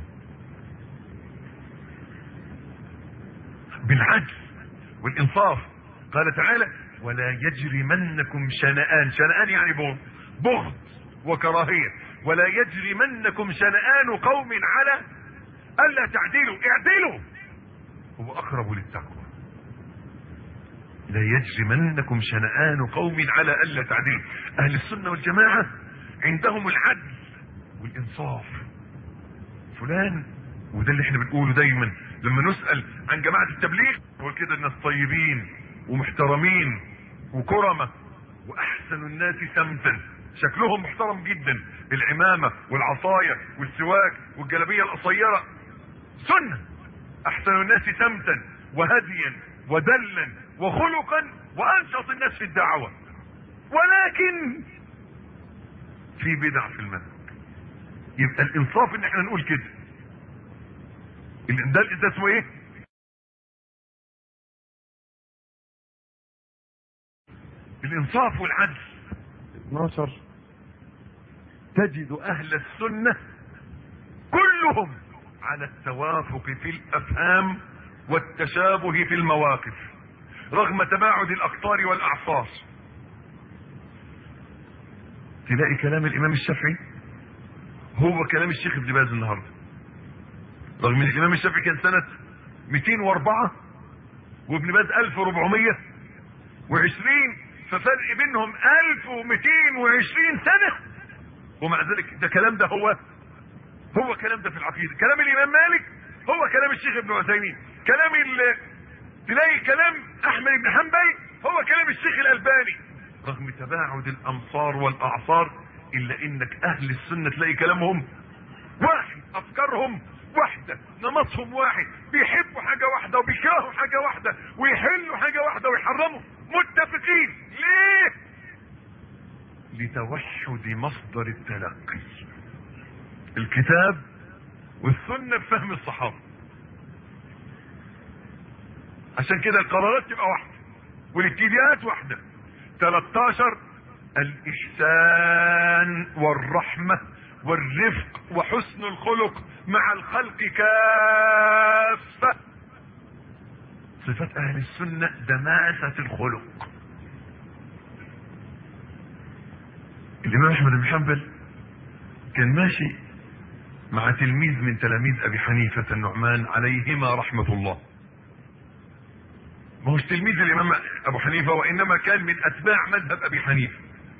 بالعدل والإنصاف قال تعالى ولا يجرمنكم شنآن شنآن يعني بغض بغض وكراهية ولا يجرمنكم شنآن قوم على ألا تعدلوا اعدلوا هو أقرب للتقوى لا يجرمنكم شنآن قوم على ألا تعدلوا أهل السنة والجماعة عندهم العدل والإنصاف فلان وده اللي احنا بنقوله دايما لما نسأل عن جماعة التبليغ هو كده الناس طيبين ومحترمين وكرمة وأحسن الناس سمتا شكلهم محترم جدا العمامة والعصاية والسواك والجلابية القصيرة سنة احسن الناس سمتا وهديا ودلا وخلقا وانشط الناس في الدعوة ولكن في بدع في المنهج يبقى الانصاف ان احنا نقول كده ده ده اسمه ايه الانصاف والعدل 12 تجد اهل السنة كلهم على التوافق في الافهام والتشابه في المواقف رغم تباعد الاقطار والاعصار تلاقي كلام الامام الشافعي هو كلام الشيخ ابن باز النهارده رغم ان الامام الشافعي كان سنة 204 وابن باز 1420 ففرق بينهم 1220 سنة ومع ذلك ده كلام ده هو هو كلام ده في العقيدة كلام الامام مالك هو كلام الشيخ ابن عثيمين كلام ال... تلاقي كلام احمد بن حنبل هو كلام الشيخ الالباني رغم تباعد الامصار والاعصار الا انك اهل السنة تلاقي كلامهم واحد افكارهم واحدة نمطهم واحد بيحبوا حاجة واحدة وبيكرهوا حاجة واحدة ويحلوا حاجة واحدة ويحرموا متفقين ليه لتوحد مصدر التلقي الكتاب والسنة بفهم الصحابة عشان كده القرارات تبقى واحدة والاتجاهات واحدة 13 الإحسان والرحمة والرفق وحسن الخلق مع الخلق كافة صفات أهل السنة دماسة الخلق الإمام أحمد بن حنبل كان ماشي مع تلميذ من تلاميذ أبي حنيفة النعمان عليهما رحمة الله ما هوش تلميذ الإمام أبو حنيفة وإنما كان من أتباع مذهب أبي حنيفة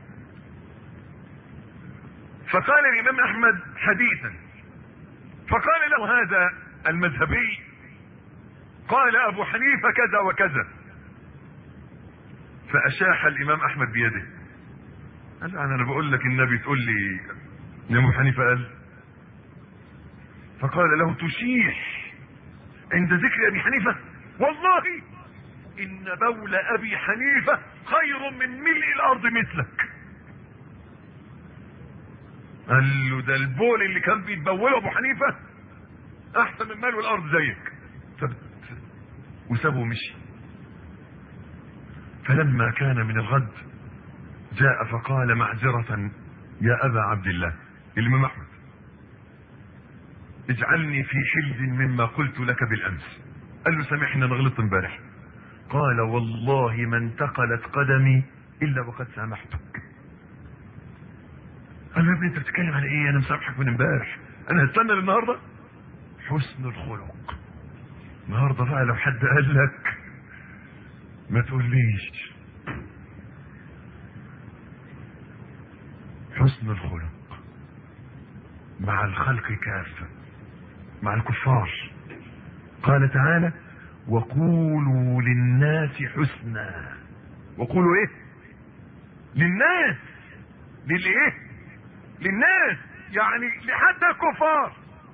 فقال الإمام أحمد حديثا فقال له هذا المذهبي قال أبو حنيفة كذا وكذا فأشاح الإمام أحمد بيده قال أنا, أنا بقول لك النبي تقول لي يا أبو حنيفة قال فقال له تشيح عند ذكر أبي حنيفة والله إن بول أبي حنيفة خير من ملء الأرض مثلك قال له ده البول اللي كان بيتبوله ابو حنيفه احسن من مال والارض زيك ثبت وسابه ومشي فلما كان من الغد جاء فقال معذرة يا ابا عبد الله الامام احمد اجعلني في حلز مما قلت لك بالامس قال له سامحني انا غلطت امبارح قال والله ما انتقلت قدمي الا وقد سامحتك قال له يا ابني انت بتتكلم على ايه انا مسامحك من امبارح انا هستنى للنهارده حسن الخلق النهارده بقى لو حد قال لك ما تقوليش حسن الخلق مع الخلق كافة مع الكفار قال تعالى وقولوا للناس حسنا وقولوا ايه للناس للايه للناس يعني لحتى الكفار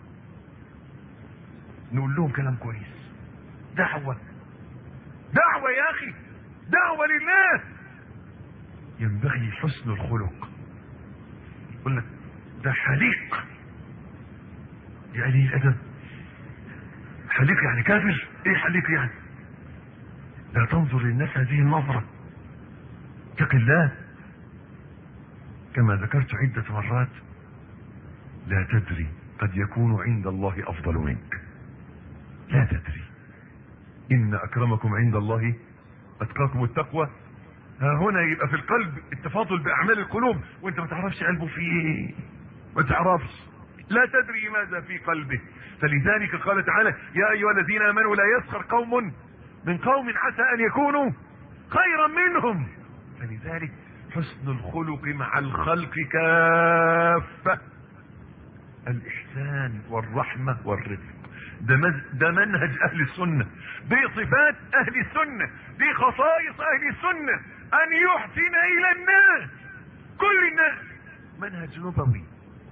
نقول لهم كلام كويس دعوة دعوة يا اخي دعوة للناس ينبغي حسن الخلق يقول لك ده حليق يا قليل الادب حليق يعني كافر ايه حليق يعني لا تنظر للناس هذه النظرة اتق الله كما ذكرت عدة مرات لا تدري قد يكون عند الله افضل منك لا تدري ان اكرمكم عند الله اتقاكم التقوى ها هنا يبقى في القلب التفاضل باعمال القلوب وانت ما تعرفش قلبه فيه ايه ما تعرفش لا تدري ماذا في قلبه فلذلك قال تعالى يا ايها الذين امنوا لا يسخر قوم من قوم عسى ان يكونوا خيرا منهم فلذلك حسن الخلق مع الخلق كافة الإحسان والرحمة والرفق ده, مز... ده منهج أهل السنة دي صفات أهل السنة دي خصائص أهل السنة أن يحسن إلى الناس كل الناس منهج نبوي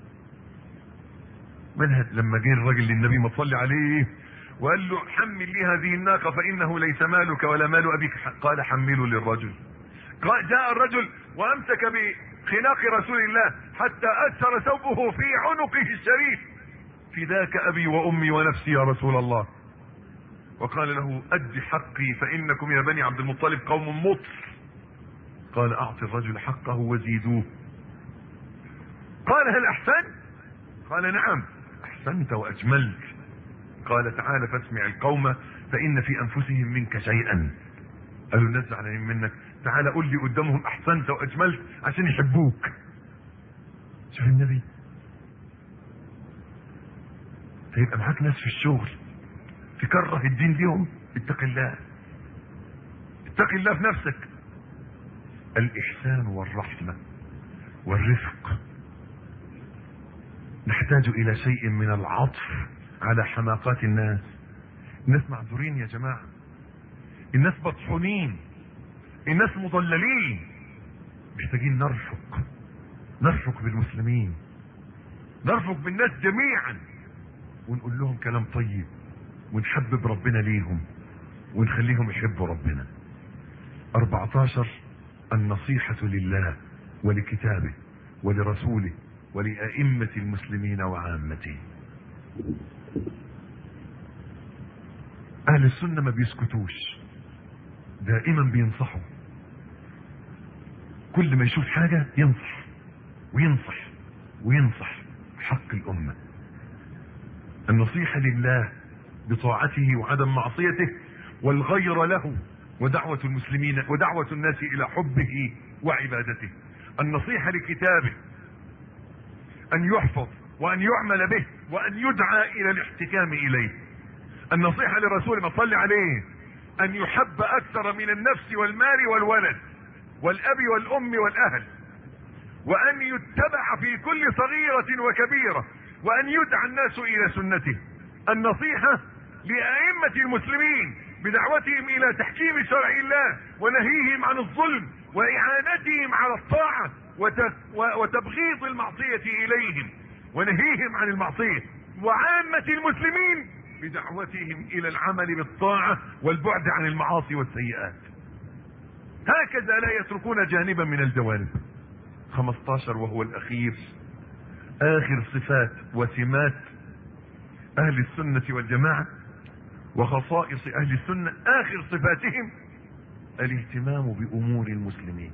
منهج لما جه الراجل للنبي ما تصلي عليه وقال له حمل لي هذه الناقة فإنه ليس مالك ولا مال أبيك قال حملوا للرجل قال جاء الرجل وأمسك بخناق رسول الله حتى أثر ثوبه في عنقه الشريف فداك أبي وأمي ونفسي يا رسول الله وقال له أد حقي فإنكم يا بني عبد المطلب قوم مطر قال أعطي الرجل حقه وزيدوه قال هل أحسن قال نعم أحسنت وأجملت قال تعالى فاسمع القوم فإن في أنفسهم منك شيئا قالوا الناس زعلانين منك تعالى قول لي قدامهم أحسنت وأجملت عشان يحبوك شوف النبي هيبقى معاك ناس في الشغل تكره الدين ليهم اتق الله اتق الله في نفسك الإحسان والرحمة والرفق نحتاج إلى شيء من العطف على حماقات الناس الناس معذورين يا جماعة الناس مطحونين الناس مضللين محتاجين نرفق نرفق بالمسلمين نرفق بالناس جميعا ونقول لهم كلام طيب ونحبب ربنا ليهم ونخليهم يحبوا ربنا 14 النصيحة لله ولكتابه ولرسوله ولأئمة المسلمين وعامته أهل السنة ما بيسكتوش دائما بينصحوا كل ما يشوف حاجة ينصح وينصح وينصح حق الأمة النصيحة لله بطاعته وعدم معصيته والغير له ودعوة المسلمين ودعوة الناس إلى حبه وعبادته النصيحة لكتابه أن يحفظ وأن يعمل به وأن يدعى إلى الاحتكام إليه النصيحة لرسول ما صلي عليه أن يحب أكثر من النفس والمال والولد والأب والأم والأهل وأن يتبع في كل صغيرة وكبيرة وأن يدعى الناس إلى سنته النصيحة لأئمة المسلمين بدعوتهم إلى تحكيم شرع الله ونهيهم عن الظلم وإعانتهم على الطاعة وتبغيض المعصية إليهم ونهيهم عن المعصية وعامة المسلمين بدعوتهم إلى العمل بالطاعة والبعد عن المعاصي والسيئات هكذا لا يتركون جانبا من الجوانب 15 وهو الأخير آخر صفات وسمات أهل السنة والجماعة وخصائص أهل السنة آخر صفاتهم الاهتمام بأمور المسلمين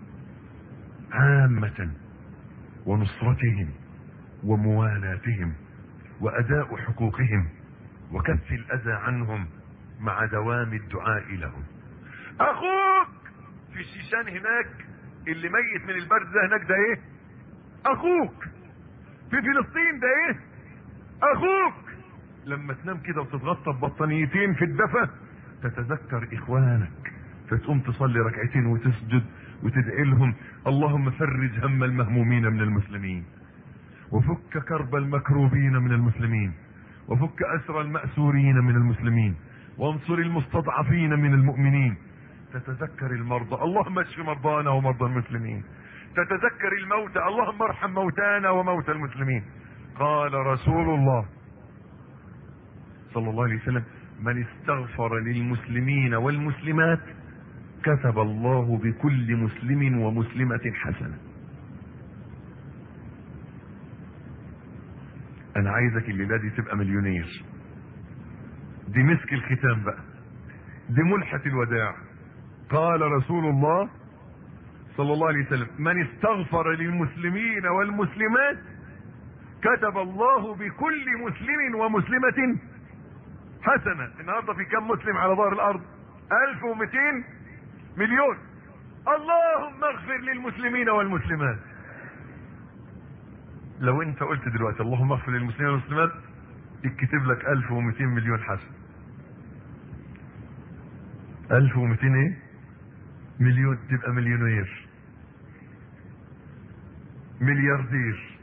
عامة ونصرتهم وموالاتهم وأداء حقوقهم وكف الأذى عنهم مع دوام الدعاء لهم أخوك في الشيشان هناك اللي ميت من البرد ده هناك ده ايه أخوك في فلسطين ده ايه أخوك لما تنام كده وتتغطى ببطانيتين في الدفا تتذكر إخوانك فتقوم تصلي ركعتين وتسجد وتدعي لهم اللهم فرج هم المهمومين من المسلمين وفك كرب المكروبين من المسلمين وفك أسر المأسورين من المسلمين وانصر المستضعفين من المؤمنين تتذكر المرضى اللهم اشف مرضانا ومرضى المسلمين تتذكر الموتى اللهم ارحم موتانا وموتى المسلمين قال رسول الله صلى الله عليه وسلم من استغفر للمسلمين والمسلمات كتب الله بكل مسلم ومسلمة حسنة انا عايزك الليلة دي تبقى مليونير دي مسك الختام بقى دي ملحة الوداع قال رسول الله صلى الله عليه وسلم من استغفر للمسلمين والمسلمات كتب الله بكل مسلم ومسلمة حسنة النهاردة في كم مسلم على ظهر الارض 1200 مليون اللهم اغفر للمسلمين والمسلمات لو انت قلت دلوقتي اللهم اغفر للمسلمين والمسلمات يكتب لك 1200 مليون حسن 1200 ايه مليون تبقى مليونير ملياردير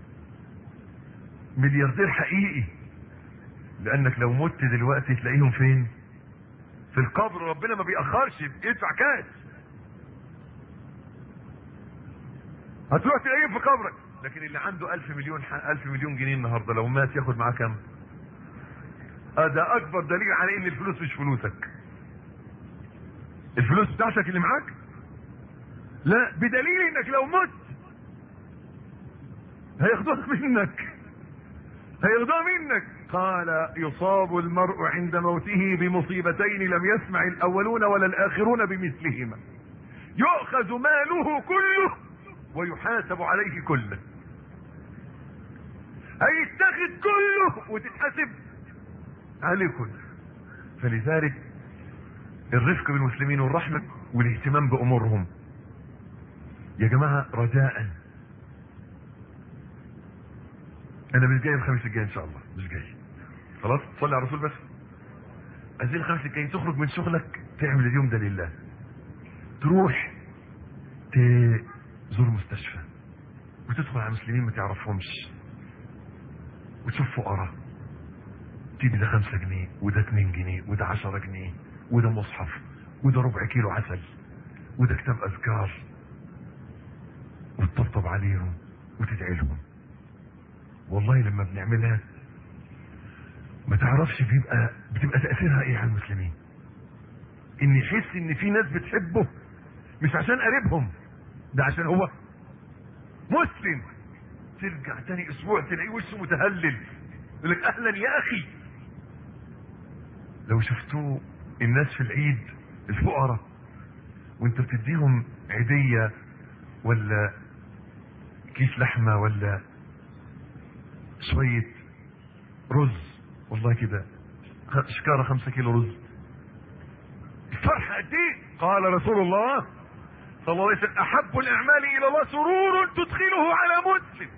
ملياردير حقيقي لانك لو مت دلوقتي تلاقيهم فين في القبر ربنا ما بيأخرش يدفع كاش هتروح تلاقيهم في قبرك لكن اللي عنده ألف مليون ألف مليون جنيه النهارده لو مات ياخد معاه كام؟ ده أكبر دليل على إن الفلوس مش فلوسك. الفلوس بتاعتك اللي معاك؟ لا بدليل إنك لو مت هياخدوها منك. هياخدوها منك. قال يصاب المرء عند موته بمصيبتين لم يسمع الأولون ولا الآخرون بمثلهما. يؤخذ ماله كله ويحاسب عليه كله هيتاخد كله وتتحاسب عليه كله فلذلك الرفق بالمسلمين والرحمة والاهتمام بأمورهم يا جماعة رجاء أنا مش جاي الخميس الجاي إن شاء الله مش جاي خلاص صلي على الرسول بس عايزين الخميس الجاي تخرج من شغلك تعمل اليوم ده لله تروح تزور مستشفى وتدخل على مسلمين ما تعرفهمش وتشوف فقراء تدي ده خمسة جنيه وده اتنين جنيه وده عشرة جنيه وده مصحف وده ربع كيلو عسل وده كتاب اذكار وتطبطب عليهم وتدعي لهم والله لما بنعملها ما تعرفش بيبقى بتبقى تأثيرها ايه على المسلمين ان يحس ان في ناس بتحبه مش عشان قريبهم ده عشان هو مسلم ترجع تاني اسبوع تلاقيه وشه متهلل يقول لك اهلا يا اخي لو شفتوه الناس في العيد الفقراء وانت بتديهم عيدية ولا كيس لحمة ولا شوية رز والله كده شكارة خمسة كيلو رز الفرحة قد ايه قال رسول الله صلى الله عليه وسلم احب الاعمال الى الله سرور تدخله على مسلم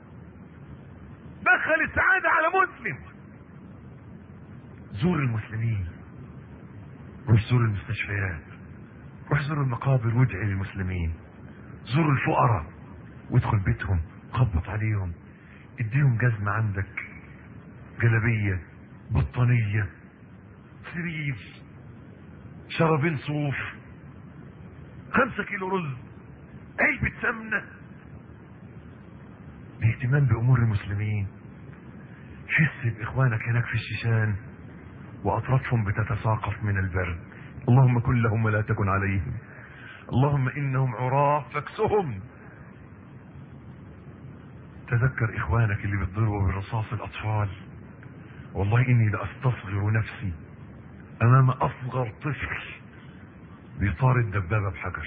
دخل السعادة على مسلم زور المسلمين روح زور المستشفيات روح زور المقابر وادعي للمسلمين زور الفقراء وادخل بيتهم خبط عليهم اديهم جزمة عندك جلبية بطانية سرير شرابين صوف خمسة كيلو رز علبة سمنة الاهتمام بأمور المسلمين حس بإخوانك هناك في الشيشان وأطرافهم بتتساقط من البرد اللهم كن لهم ولا تكن عليهم اللهم إنهم عراة فاكسهم تذكر إخوانك اللي بتضربوا بالرصاص الأطفال والله إني لأستصغر نفسي أمام أصغر طفل بيطارد دبابة بحجر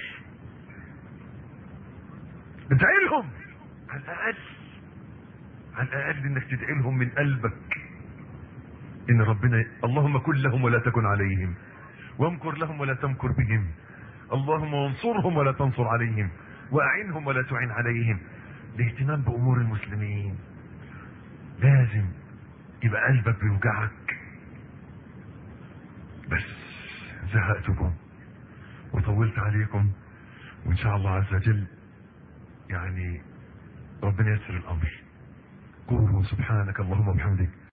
ادعي لهم على الأقل على الأقل إنك تدعي لهم من قلبك إن ربنا اللهم كن لهم ولا تكن عليهم وامكر لهم ولا تمكر بهم اللهم وانصرهم ولا تنصر عليهم وأعنهم ولا تعن عليهم الاهتمام بأمور المسلمين لازم يبقى قلبك بيوجعك بس زهقتكم وطولت عليكم وإن شاء الله عز وجل يعني ربنا يسر الأمر قولوا سبحانك اللهم وبحمدك